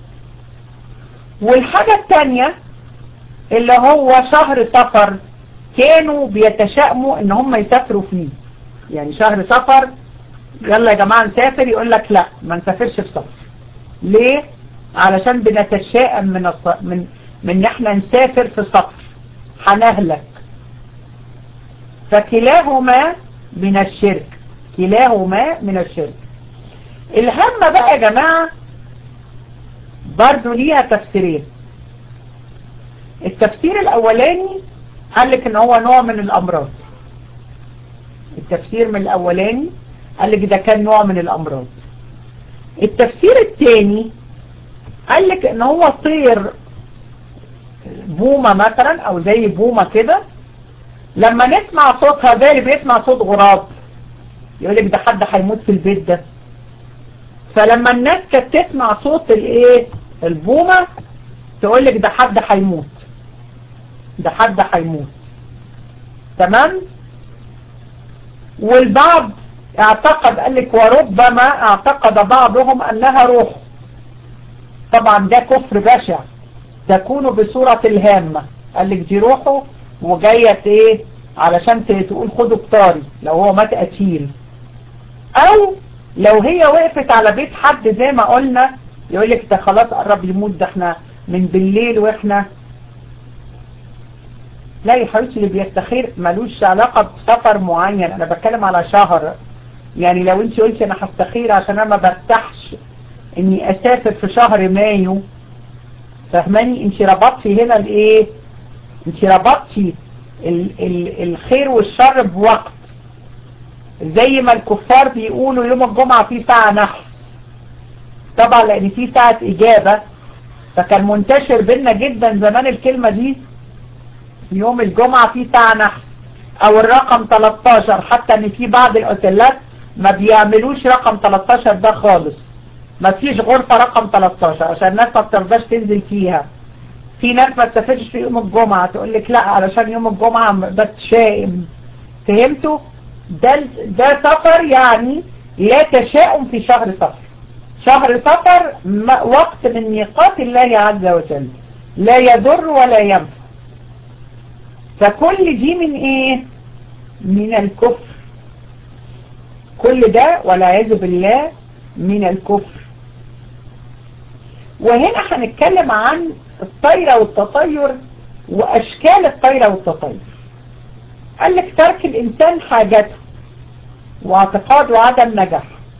والحاجة التانية اللي هو شهر سفر كانوا بيتشائموا ان هم يسافروا فيه يعني شهر سفر يلا يا جماعة نسافر يقول لك لا ما نسافرش في سفر ليه علشان بنتشائم من الص... من من ان احنا نسافر في سفر هنهلك فكلاهما من الشرك كلاهما من الشرك الهم بقى يا جماعة برضو ليها تفسيرين التفسير الاولاني قال لك ان هو نوع من الامراض التفسير من الاولاني قال لك ده كان نوع من الامراض التفسير الثاني قال لك ان هو طير بومة مثلا او زي بومة كده لما نسمع صوتها زي اللي بيسمع صوت غراب يقول لك ده حد هيموت في البيت ده فلما الناس كانت تسمع صوت الايه البومة تقول لك ده حد هيموت ده حد هيموت تمام والبعض اعتقد قال لك وربما اعتقد بعضهم انها روح طبعا ده كفر بشع تكون بصورة الهامة قال لك دي روحه وجاية ايه علشان تقول خدوا بطاري لو هو مات قتيل او لو هي وقفت على بيت حد زي ما قلنا يقول لك ده خلاص قرب يموت ده احنا من بالليل واحنا لا يا حبيبتي اللي بيستخير ملوش علاقة بسفر معين انا بتكلم على شهر يعني لو انت قلتي انا هستخير عشان انا ما برتاحش اني اسافر في شهر مايو فهماني انت ربطتي هنا الايه انت ربطتي ال ال الخير والشر بوقت زي ما الكفار بيقولوا يوم الجمعة في ساعة نحس طبعا لان في ساعة اجابة فكان منتشر بينا جدا زمان الكلمة دي يوم الجمعة في ساعة نحس او الرقم 13 حتى ان في بعض الاوتيلات ما بيعملوش رقم 13 ده خالص ما فيش غرفة رقم 13 عشان الناس ما بترضاش تنزل فيها في ناس ما تسافرش في يوم الجمعة تقول لك لا علشان يوم الجمعة بتشائم فهمتوا ده ده سفر يعني لا تشاؤم في شهر سفر شهر سفر وقت من ميقات الله عز وجل لا يضر ولا ينفع فكل دي من ايه من الكفر كل ده والعياذ بالله من الكفر وهنا هنتكلم عن الطيرة والتطير واشكال الطيرة والتطير قال لك ترك الانسان حاجته واعتقاد عدم نجاح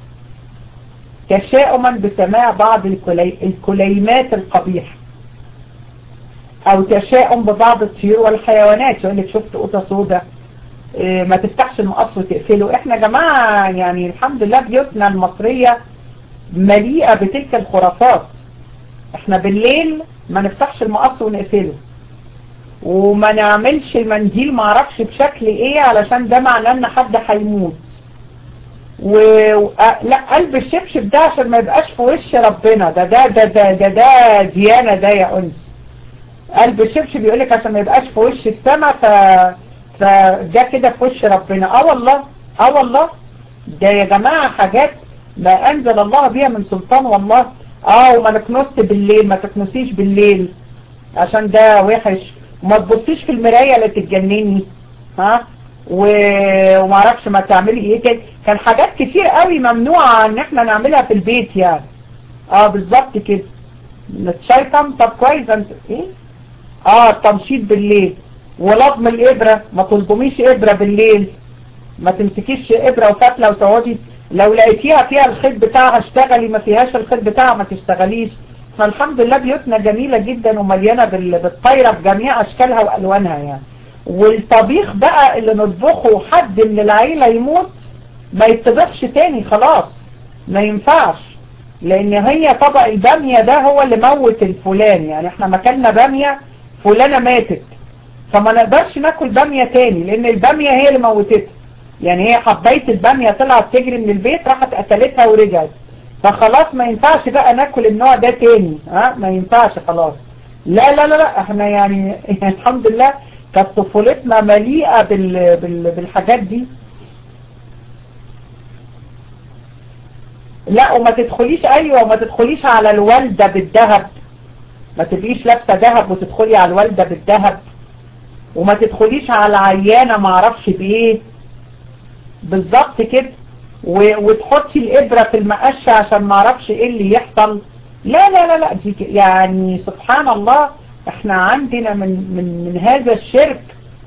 تشاؤما بسماع بعض الكلي... الكليمات القبيحة او تشاؤم ببعض الطيور والحيوانات يقول لك شفت قطة سودة إيه ما تفتحش المقص وتقفله احنا جماعة يعني الحمد لله بيوتنا المصرية مليئة بتلك الخرافات احنا بالليل ما نفتحش المقص ونقفله وما نعملش المنديل معرفش بشكل ايه علشان ده معناه ان حد هيموت و... لا قلب الشبشب ده عشان ما يبقاش في وش ربنا ده ده ده ده ده, ده ديانة ده يا انس قلب الشبشب بيقول لك عشان ما يبقاش في وش السماء ف فده كده في وش ربنا اه والله اه والله ده يا جماعة حاجات ما انزل الله بيها من سلطان والله اه وما نكنسش بالليل ما تكنسيش بالليل عشان ده وحش وما تبصيش في المراية لا تتجنني ها وما اعرفش ما تعملي ايه كده كان حاجات كتير قوي ممنوعة ان احنا نعملها في البيت يعني اه بالظبط كده نتشيطن طب كويس انت ايه اه التمشيط بالليل ولضم الابرة ما تلضميش ابرة بالليل ما تمسكيش ابرة وفتلة وتقعدي لو لقيتيها فيها الخيط بتاعها اشتغلي ما فيهاش الخيط بتاعها ما تشتغليش فالحمد لله بيوتنا جميلة جدا ومليانة بالطايرة بجميع اشكالها والوانها يعني والطبيخ بقى اللي نطبخه حد من العيلة يموت ما يطبخش تاني خلاص ما ينفعش لان هي طبق البامية ده هو اللي موت الفلان يعني احنا مكلنا بامية فلانة ماتت فما نقدرش ناكل بامية تاني لان البامية هي اللي موتتها يعني هي حباية البامية طلعت تجري من البيت راحت قتلتها ورجعت فخلاص ما ينفعش بقى ناكل النوع ده تاني ها ما ينفعش خلاص لا لا لا لا احنا يعني الحمد لله كانت طفولتنا مليئة بال بال بالحاجات دي لا وما تدخليش ايوه وما تدخليش على الوالدة بالذهب ما تبقيش لابسة ذهب وتدخلي على الوالدة بالذهب وما تدخليش على عيانة ما اعرفش بايه بالظبط كده وتحطي الابرة في المقشة عشان ما اعرفش ايه اللي يحصل لا لا لا لا دي يعني سبحان الله احنا عندنا من من من هذا الشرك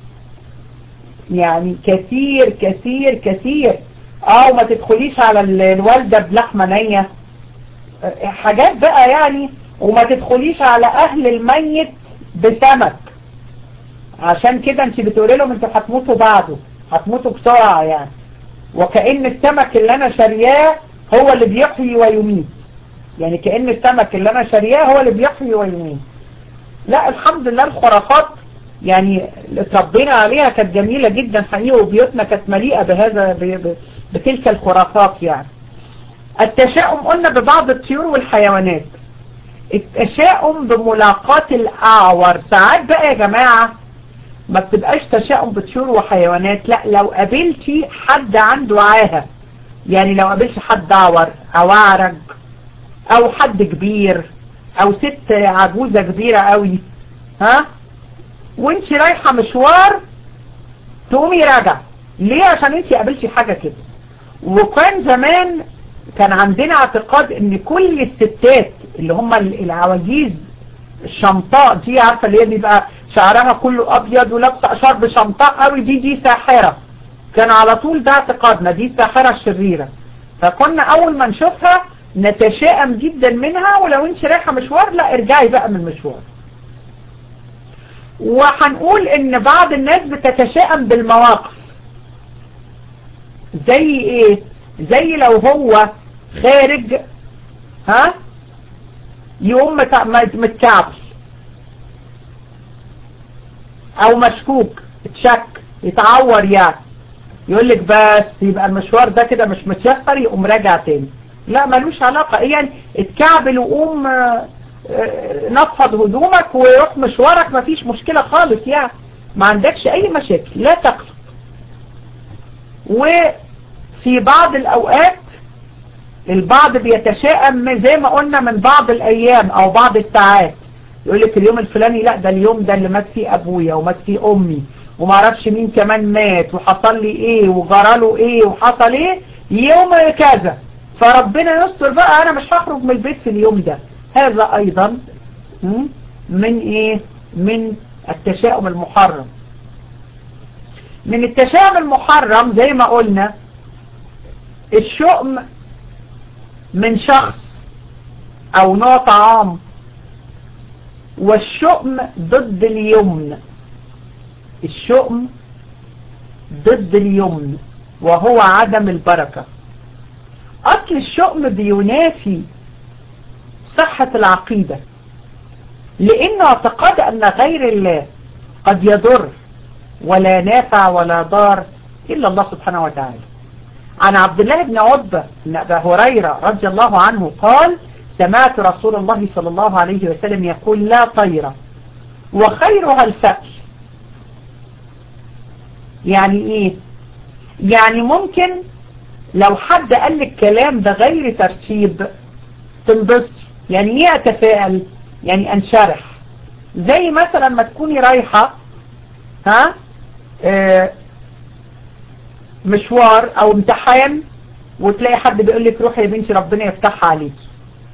يعني كثير كثير كثير اه وما تدخليش على الوالدة بلحمة نية حاجات بقى يعني وما تدخليش على اهل الميت بسمك عشان كده انت بتقولي لهم انتوا هتموتوا بعده هتموتوا بسرعة يعني وكأن السمك اللي انا شارياه هو اللي بيحيي ويميت يعني كأن السمك اللي انا شارياه هو اللي بيحيي ويمين لا الحمد لله الخرافات يعني اللي اتربينا عليها كانت جميلة جدا حقيقة وبيوتنا كانت مليئة بهذا ب... ب... بتلك الخرافات يعني التشاؤم قلنا ببعض الطيور والحيوانات التشاؤم بملاقاة الأعور ساعات بقى يا جماعة ما بتبقاش تشاؤم بطيور وحيوانات لا لو قابلتي حد عنده عاهة يعني لو قابلتي حد أعور أو أعرج أو حد كبير أو ست عجوزة كبيرة قوي ها وانت رايحة مشوار تقومي راجع ليه عشان انت قابلتي حاجة كده وكان زمان كان عندنا اعتقاد ان كل الستات اللي هم العواجيز الشمطاء دي عارفة اللي هي بيبقى شعرها كله ابيض ولابسه شرب شمطاء قوي دي دي ساحرة كان على طول ده اعتقادنا دي ساحرة الشريرة فكنا اول ما نشوفها نتشائم جدا منها ولو انت رايحة مشوار لا ارجعي بقى من المشوار وهنقول ان بعض الناس بتتشائم بالمواقف زي ايه زي لو هو خارج ها يقوم متكعبل او مشكوك اتشك يتعور يعني يقول لك بس يبقى المشوار ده كده مش متيسر يقوم راجع تاني لا ملوش علاقة يعني اتكعبل وقوم نفض هدومك ويروح مشوارك مفيش مشكلة خالص يعني ما عندكش اي مشاكل لا تقلق وفي بعض الاوقات البعض بيتشائم زي ما قلنا من بعض الايام او بعض الساعات يقول لك اليوم الفلاني لا ده اليوم ده اللي مات فيه ابويا ومات فيه امي وما اعرفش مين كمان مات وحصل لي ايه وجراله ايه وحصل ايه يوم كذا فربنا يستر بقى انا مش هخرج من البيت في اليوم ده هذا ايضا من ايه من التشاؤم المحرم من التشاؤم المحرم زي ما قلنا الشؤم من شخص او نوع طعام والشؤم ضد اليمن الشؤم ضد اليمن وهو عدم البركة اصل الشؤم بينافي صحة العقيدة لانه اعتقاد ان غير الله قد يضر ولا نافع ولا ضار الا الله سبحانه وتعالى عن عبد الله بن عتبة بن أبا هريرة رضي الله عنه قال سمعت رسول الله صلى الله عليه وسلم يقول لا طير وخيرها الفأل يعني ايه يعني ممكن لو حد قال لك كلام بغير ترتيب تنبسطي يعني ايه اتفائل يعني انشرح زي مثلا ما تكوني رايحة ها اه مشوار او امتحان وتلاقي حد بيقول لك روحي يا بنتي ربنا يفتحها عليكي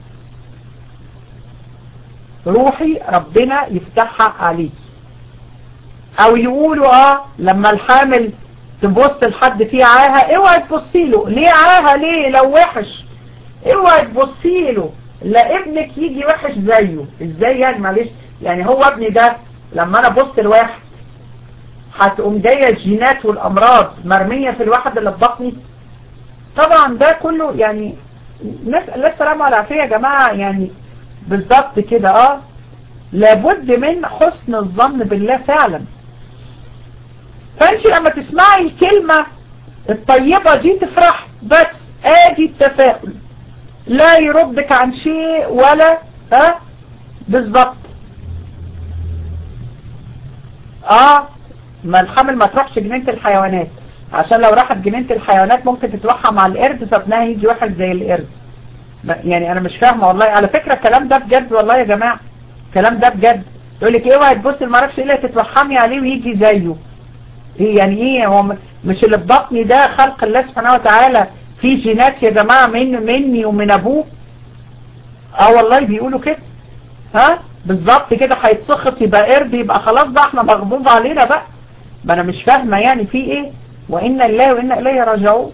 روحي ربنا يفتحها عليكي او يقولوا اه لما الحامل تبص لحد فيه عاهة اوعي تبصي له ليه عاهة ليه لو وحش اوعي تبصي له لا ابنك يجي وحش زيه ازاي يعني معلش يعني هو ابني ده لما انا بص لواحد هتقوم جايه الجينات والامراض مرميه في الواحد اللي في بطني طبعا ده كله يعني نسال الله السلامه والعافيه يا جماعه يعني بالظبط كده اه لابد من حسن الظن بالله فعلا فانت لما تسمعي الكلمة الطيبة دي تفرح بس ادي التفاؤل لا يردك عن شيء ولا ها بالظبط اه ما الحمل ما تروحش جنينة الحيوانات عشان لو راحت جنينة الحيوانات ممكن تتوحى مع القرد فابنها يجي واحد زي القرد يعني انا مش فاهمه والله على فكرة الكلام ده بجد والله يا جماعة الكلام ده بجد يقول لك اوعي تبص ما اعرفش ايه اللي تتوحمي عليه ويجي زيه ايه يعني ايه هو مش اللي في بطني ده خلق الله سبحانه وتعالى في جينات يا جماعة من مني ومن ابوه اه والله بيقولوا كده ها بالظبط كده هيتسخط يبقى قرد يبقى خلاص بقى احنا مغضوب علينا بقى ما انا مش فاهمة يعني في ايه وإن الله وإن إليه راجعون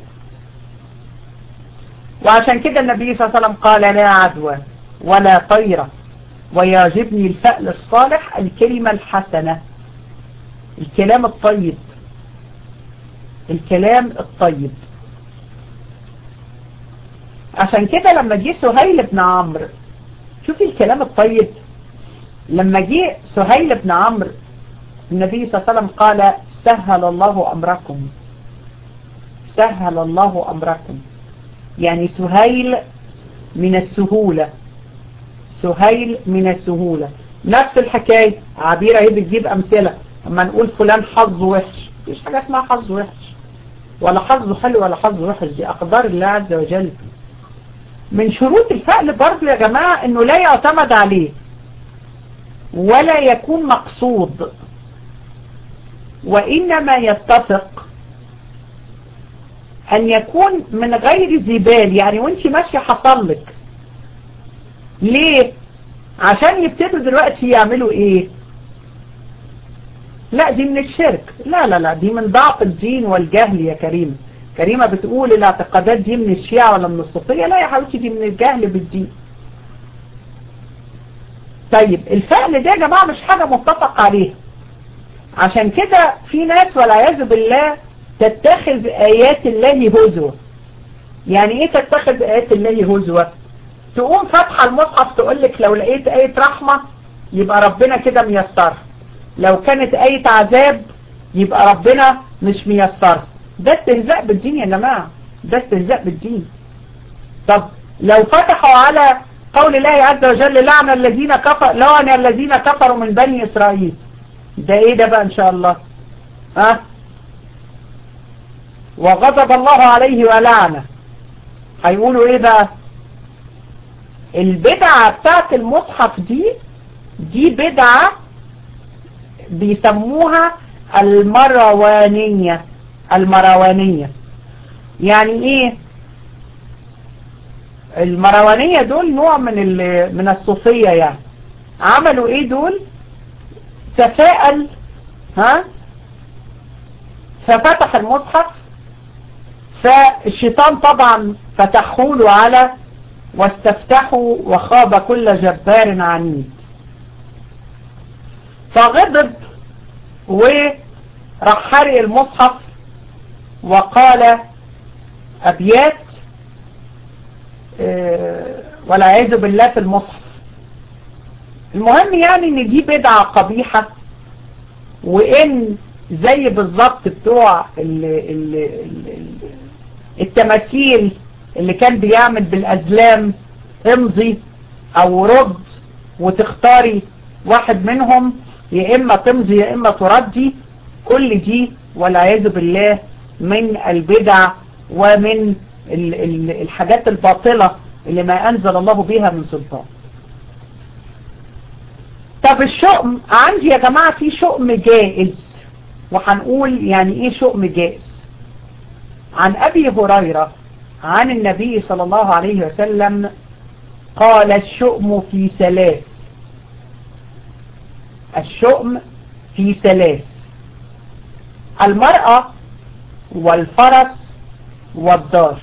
وعشان كده النبي صلى الله عليه وسلم قال لا عدوى ولا طيرة ويعجبني الفأل الصالح الكلمة الحسنة الكلام الطيب الكلام الطيب عشان كده لما جه سهيل بن عمرو شوفي الكلام الطيب لما جه سهيل بن عمرو النبي صلى الله عليه وسلم قال سهل الله أمركم سهل الله أمركم يعني سهيل من السهولة سهيل من السهولة نفس الحكاية عبيرة هي بتجيب أمثلة اما نقول فلان حظه وحش مفيش حاجة اسمها حظ وحش ولا حظه حلو ولا حظ وحش دي أقدار الله عز وجل من شروط الفعل برضه يا جماعة انه لا يعتمد عليه ولا يكون مقصود وإنما يتفق أن يكون من غير زبال يعني وانت ماشية حصل لك ليه عشان يبتدوا دلوقتي يعملوا ايه لا دي من الشرك لا لا لا دي من ضعف الدين والجهل يا كريم كريمة بتقول الاعتقادات دي من الشيعة ولا من الصوفية لا يا حبيبتي دي من الجهل بالدين طيب الفعل ده يا جماعة مش حاجة متفق عليها عشان كده في ناس والعياذ بالله تتخذ آيات الله هزوة يعني ايه تتخذ آيات الله هزوة تقوم فاتحة المصحف تقول لك لو لقيت آية رحمة يبقى ربنا كده ميسرها لو كانت آية عذاب يبقى ربنا مش ميسرها ده استهزاء بالدين يا جماعة ده استهزاء بالدين طب لو فتحوا على قول الله عز وجل لعن الذين كفر لعن الذين كفروا من بني إسرائيل ده ايه ده بقى ان شاء الله ها أه؟ وغضب الله عليه ولعنه هيقولوا ايه بقى البدعة بتاعت المصحف دي دي بدعة بيسموها المروانية المروانية يعني ايه المروانية دول نوع من من الصوفية يعني عملوا ايه دول تفاءل ها ففتح المصحف فالشيطان طبعا فتحوله على واستفتحوا وخاب كل جبار عنيد فغضب وراح حرق المصحف وقال أبيات والعياذ بالله في المصحف المهم يعني ان دي بدعة قبيحة وان زي بالظبط بتوع ال ال ال التماثيل اللي كان بيعمل بالأزلام امضي او رد وتختاري واحد منهم يا اما تمضي يا اما تردي كل دي والعياذ بالله من البدع ومن ال ال الحاجات الباطلة اللي ما انزل الله بها من سلطان طب الشؤم عندي يا جماعة في شؤم جائز وهنقول يعني ايه شؤم جائز عن ابي هريرة عن النبي صلى الله عليه وسلم قال الشؤم في ثلاث الشؤم في ثلاث المرأة والفرس والدار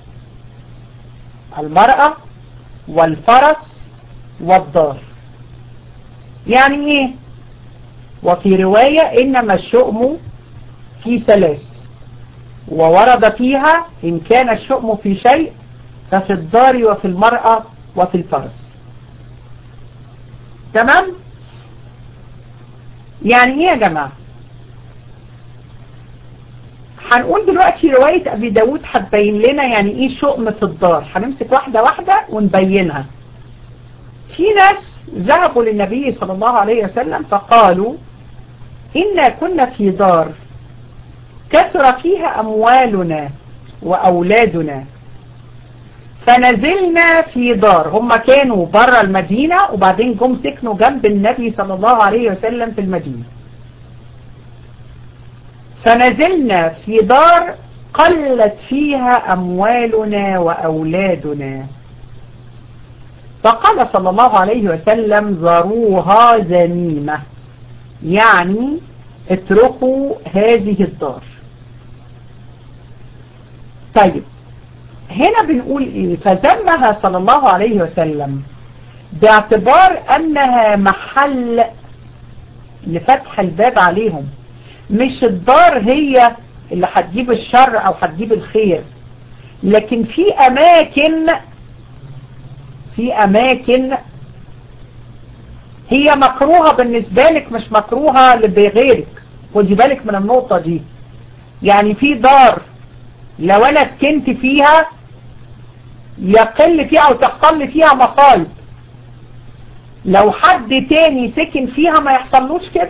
المرأة والفرس والدار يعني ايه وفي رواية انما الشؤم في ثلاث وورد فيها ان كان الشؤم في شيء ففي الدار وفي المرأة وفي الفرس تمام يعني ايه يا جماعة هنقول دلوقتي رواية ابي داود هتبين لنا يعني ايه شؤم في الدار هنمسك واحدة واحدة ونبينها في ناس ذهبوا للنبي صلى الله عليه وسلم فقالوا إنا كنا في دار كثر فيها أموالنا وأولادنا فنزلنا في دار هم كانوا برا المدينة وبعدين جم سكنوا جنب النبي صلى الله عليه وسلم في المدينة فنزلنا في دار قلت فيها أموالنا وأولادنا فقال صلى الله عليه وسلم ذروها ذميمة يعني اتركوا هذه الدار طيب هنا بنقول ايه فذمها صلى الله عليه وسلم باعتبار انها محل لفتح الباب عليهم مش الدار هي اللي هتجيب الشر او هتجيب الخير لكن في اماكن في اماكن هي مكروهة بالنسبة لك مش مكروهة لغيرك خدي بالك من النقطة دي يعني في دار لو انا سكنت فيها يقل فيها او تحصل لي فيها مصايب لو حد تاني سكن فيها ما يحصلوش كده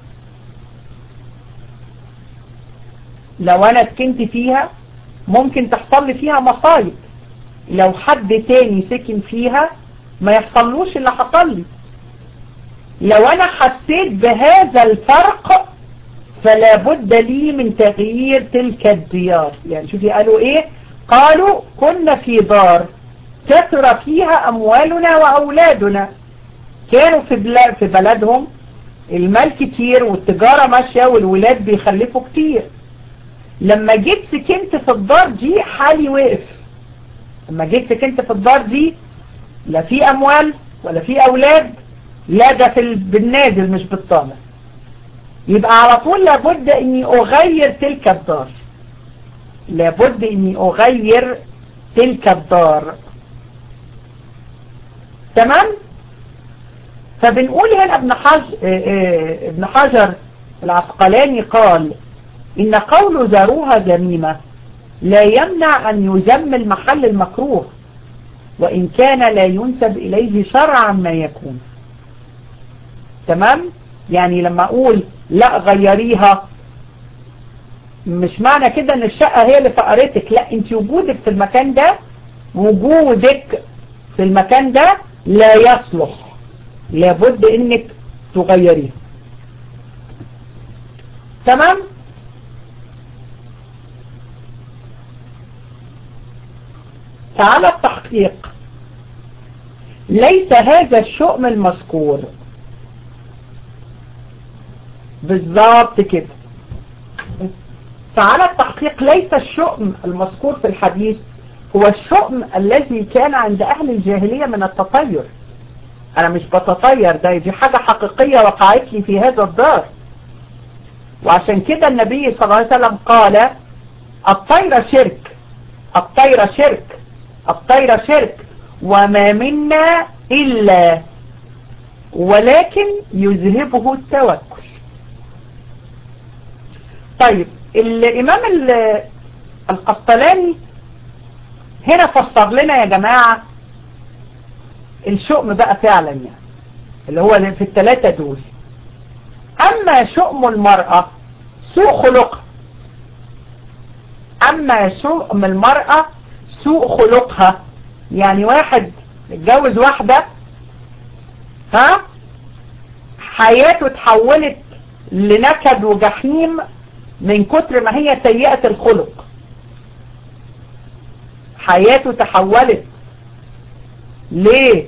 لو انا سكنت فيها ممكن تحصل لي فيها مصايب لو حد تاني سكن فيها ما يحصلوش اللي حصل لي لو انا حسيت بهذا الفرق فلا بد لي من تغيير تلك الديار يعني شوفي قالوا ايه قالوا كنا في دار كثر فيها اموالنا واولادنا كانوا في, بلاد في بلدهم المال كتير والتجارة ماشية والولاد بيخلفوا كتير لما جيت سكنت في الدار دي حالي وقف لما جيت سكنت في الدار دي لا في اموال ولا في اولاد لا ده في بالنازل مش بالطالع يبقى على طول لابد اني اغير تلك الدار لابد اني اغير تلك الدار تمام فبنقول هنا ابن حجر, ابن حجر العسقلاني قال ان قول ذروها ذميمة لا يمنع ان يذم المحل المكروه وان كان لا ينسب اليه شرعا ما يكون تمام يعني لما اقول لا غيريها مش معنى كده ان الشقة هي اللي فقرتك لا انت وجودك في المكان ده وجودك في المكان ده لا يصلح لابد انك تغيريها تمام تعالى التحقيق ليس هذا الشؤم المذكور بالظبط كده فعلى التحقيق ليس الشؤم المذكور في الحديث هو الشؤم الذي كان عند أهل الجاهلية من التطير أنا مش بتطير ده دي حاجة حقيقية وقعت لي في هذا الدار وعشان كده النبي صلى الله عليه وسلم قال الطير شرك الطير شرك الطير شرك وما منا إلا ولكن يذهبه التوكل طيب الإمام القسطلاني هنا فسر لنا يا جماعة الشؤم بقى فعلا يعني اللي هو في الثلاثة دول أما شؤم المرأة سوء خلقها أما شؤم المرأة سوء خلقها يعني واحد اتجوز واحدة ها حياته تحولت لنكد وجحيم من كتر ما هي سيئة الخلق حياته تحولت ليه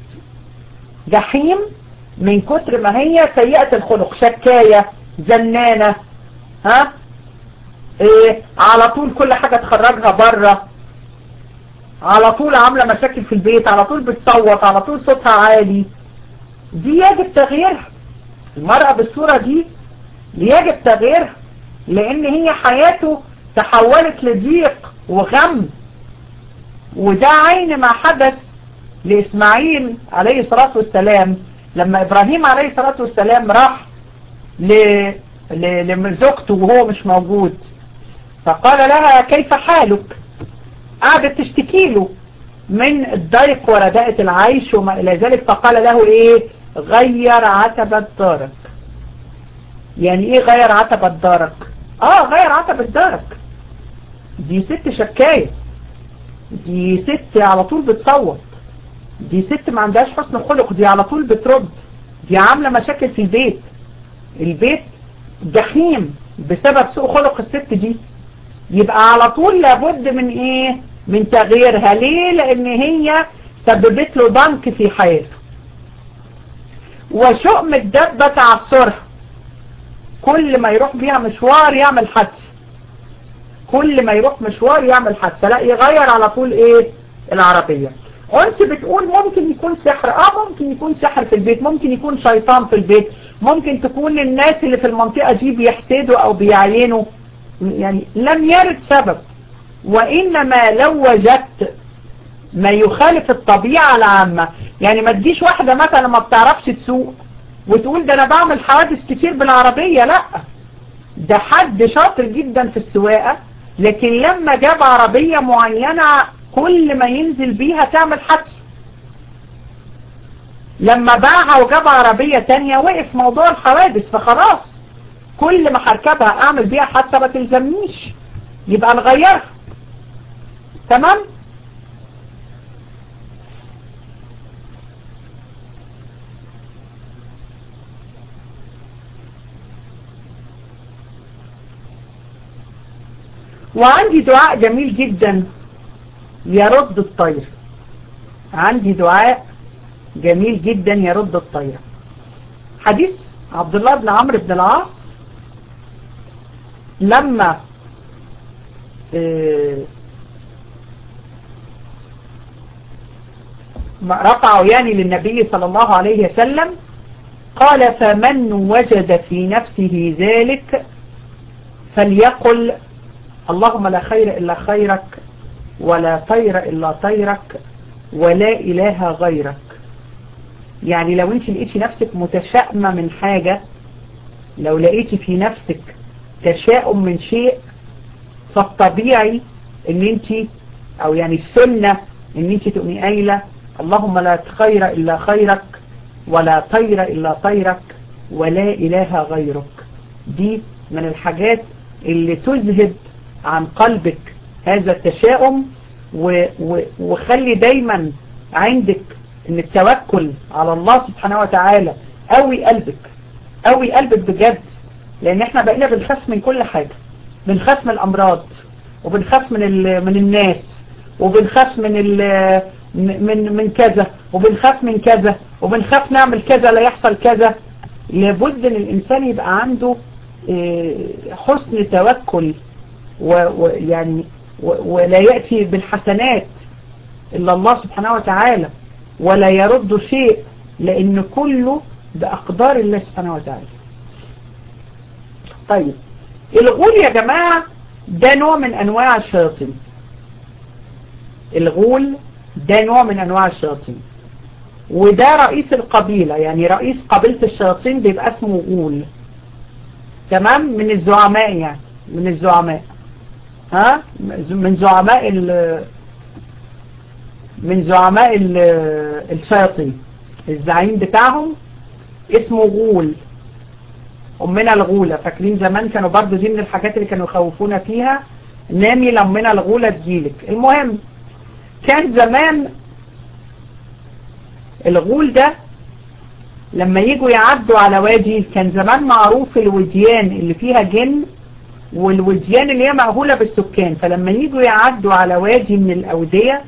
جحيم من كتر ما هي سيئة الخلق شكاية زنانة ها ايه على طول كل حاجة تخرجها بره على طول عاملة مشاكل في البيت على طول بتصوت على طول صوتها عالي دي يجب تغييرها المرأة بالصورة دي يجب تغييرها لان هي حياته تحولت لضيق وغم وده عين ما حدث لإسماعيل عليه الصلاة والسلام لما إبراهيم عليه الصلاة والسلام راح لزوجته وهو مش موجود فقال لها كيف حالك قعدت تشتكي له من الضيق ورداءة العيش وما إلى ذلك فقال له إيه غير عتبة دارك يعني إيه غير عتبة دارك آه غير عتبة دارك دي ست شكاية دي ست على طول بتصوت دي ست ما عندهاش حسن خلق دي على طول بترد دي عاملة مشاكل في البيت البيت جحيم بسبب سوء خلق الست دي يبقى على طول لابد من ايه من تغييرها ليه لان هي سببت له ضنك في حياته وشؤم الدبة تعصرها كل ما يروح بيها مشوار يعمل حادثة كل ما يروح مشوار يعمل حادثة لا يغير على طول ايه العربية انت بتقول ممكن يكون سحر اه ممكن يكون سحر في البيت ممكن يكون شيطان في البيت ممكن تكون الناس اللي في المنطقة دي بيحسدوا او بيعينوا يعني لم يرد سبب وإنما لو وجدت ما يخالف الطبيعة العامة يعني ما تجيش واحدة مثلا ما بتعرفش تسوق وتقول ده أنا بعمل حوادث كتير بالعربية لا ده حد شاطر جدا في السواقة لكن لما جاب عربية معينة كل ما ينزل بيها تعمل حادثة لما باعها وجاب عربية تانية وقف موضوع الحوادث فخلاص كل ما هركبها اعمل بيها حادثة ما تلزمنيش يبقى نغيرها تمام وعندي دعاء جميل جدا يرد الطير عندي دعاء جميل جدا يرد الطير حديث عبد الله بن عمرو بن العاص لما رفعوا يعني للنبي صلى الله عليه وسلم قال فمن وجد في نفسه ذلك فليقل اللهم لا خير إلا خيرك ولا طير إلا طيرك ولا إله غيرك يعني لو انت لقيتي نفسك متشائمة من حاجة لو لقيتي في نفسك تشاؤم من شيء فالطبيعي ان انت او يعني السنة ان انت تقومي قايله اللهم لا خير الا خيرك ولا طير الا طيرك ولا اله غيرك دي من الحاجات اللي تذهب عن قلبك هذا التشاؤم وخلي دايما عندك ان التوكل على الله سبحانه وتعالى قوي قلبك قوي قلبك بجد لان احنا بقينا بنخاف من كل حاجة بنخاف من الامراض وبنخاف من من الناس وبنخاف من من من كذا وبنخاف من كذا وبنخاف نعمل كذا لا يحصل كذا لابد ان الانسان يبقى عنده حسن توكل ويعني ولا يأتي بالحسنات إلا الله سبحانه وتعالى ولا يرد شيء لأن كله بأقدار الله سبحانه وتعالى طيب الغول يا جماعة ده نوع من أنواع الشياطين الغول ده نوع من أنواع الشياطين وده رئيس القبيلة يعني رئيس قبيلة الشياطين بيبقى اسمه غول تمام من الزعماء يعني من الزعماء ها من زعماء ال من زعماء ال الشياطين الزعيم بتاعهم اسمه غول أمنا الغولة فاكرين زمان كانوا برضو دي من الحاجات اللي كانوا يخوفونا فيها نامي لمنا الغولة تجيلك المهم كان زمان الغول ده لما يجوا يعدوا على وادي كان زمان معروف الوديان اللي فيها جن والوديان اللي هي مأهولة بالسكان فلما يجوا يعدوا على وادي من الأودية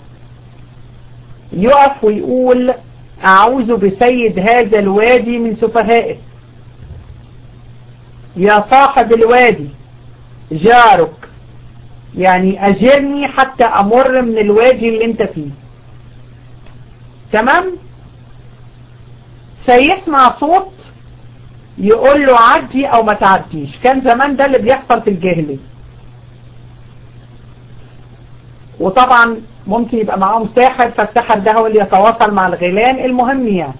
يقف ويقول أعوذ بسيد هذا الوادي من سفهائه يا صاحب الوادي جارك يعني أجرني حتى أمر من الوادي اللي انت فيه تمام فيسمع صوت يقول له عدي او ما تعديش كان زمان ده اللي بيحصل في الجاهلية وطبعا ممكن يبقى معاهم ساحر فالساحر ده هو اللي يتواصل مع الغيلان المهم يعني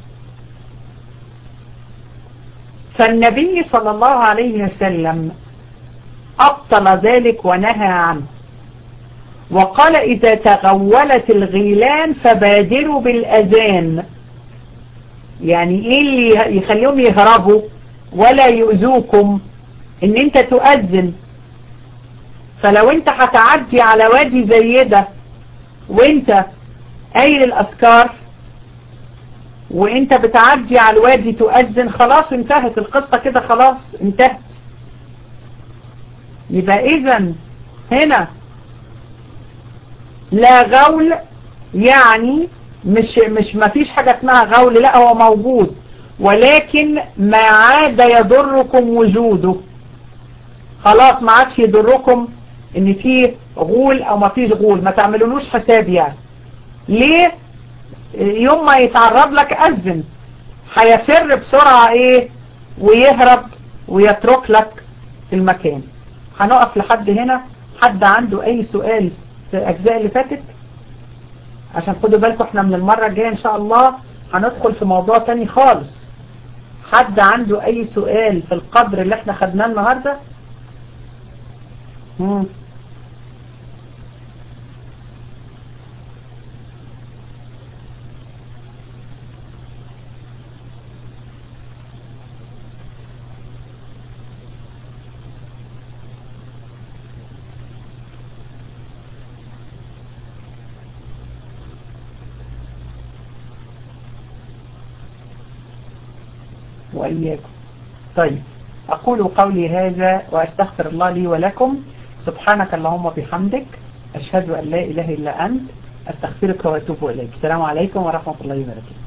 فالنبي صلى الله عليه وسلم أبطل ذلك ونهى عنه وقال إذا تغولت الغيلان فبادروا بالأذان يعني ايه اللي يخليهم يهربوا ولا يؤذوكم ان انت تؤذن فلو انت هتعدي على وادي زي ده وانت قايل الاذكار وانت بتعدي على الوادي تؤذن خلاص انتهت القصة كده خلاص انتهت يبقى اذا هنا لا غول يعني مش مش ما فيش حاجة اسمها غول لا هو موجود ولكن ما عاد يضركم وجوده خلاص ما عادش يضركم ان في غول او ما فيش غول ما تعملولوش حساب يعني ليه يوم ما يتعرض لك اذن هيفر بسرعة ايه ويهرب ويترك لك المكان هنقف لحد هنا حد عنده اي سؤال في الاجزاء اللي فاتت عشان خدوا بالكم احنا من المرة الجاية ان شاء الله هندخل في موضوع تاني خالص حد عنده اي سؤال في القدر اللي احنا خدناه النهاردة مم. وإياكم طيب أقول قولي هذا وأستغفر الله لي ولكم سبحانك اللهم بحمدك أشهد أن لا إله إلا أنت أستغفرك وأتوب إليك السلام عليكم ورحمة الله وبركاته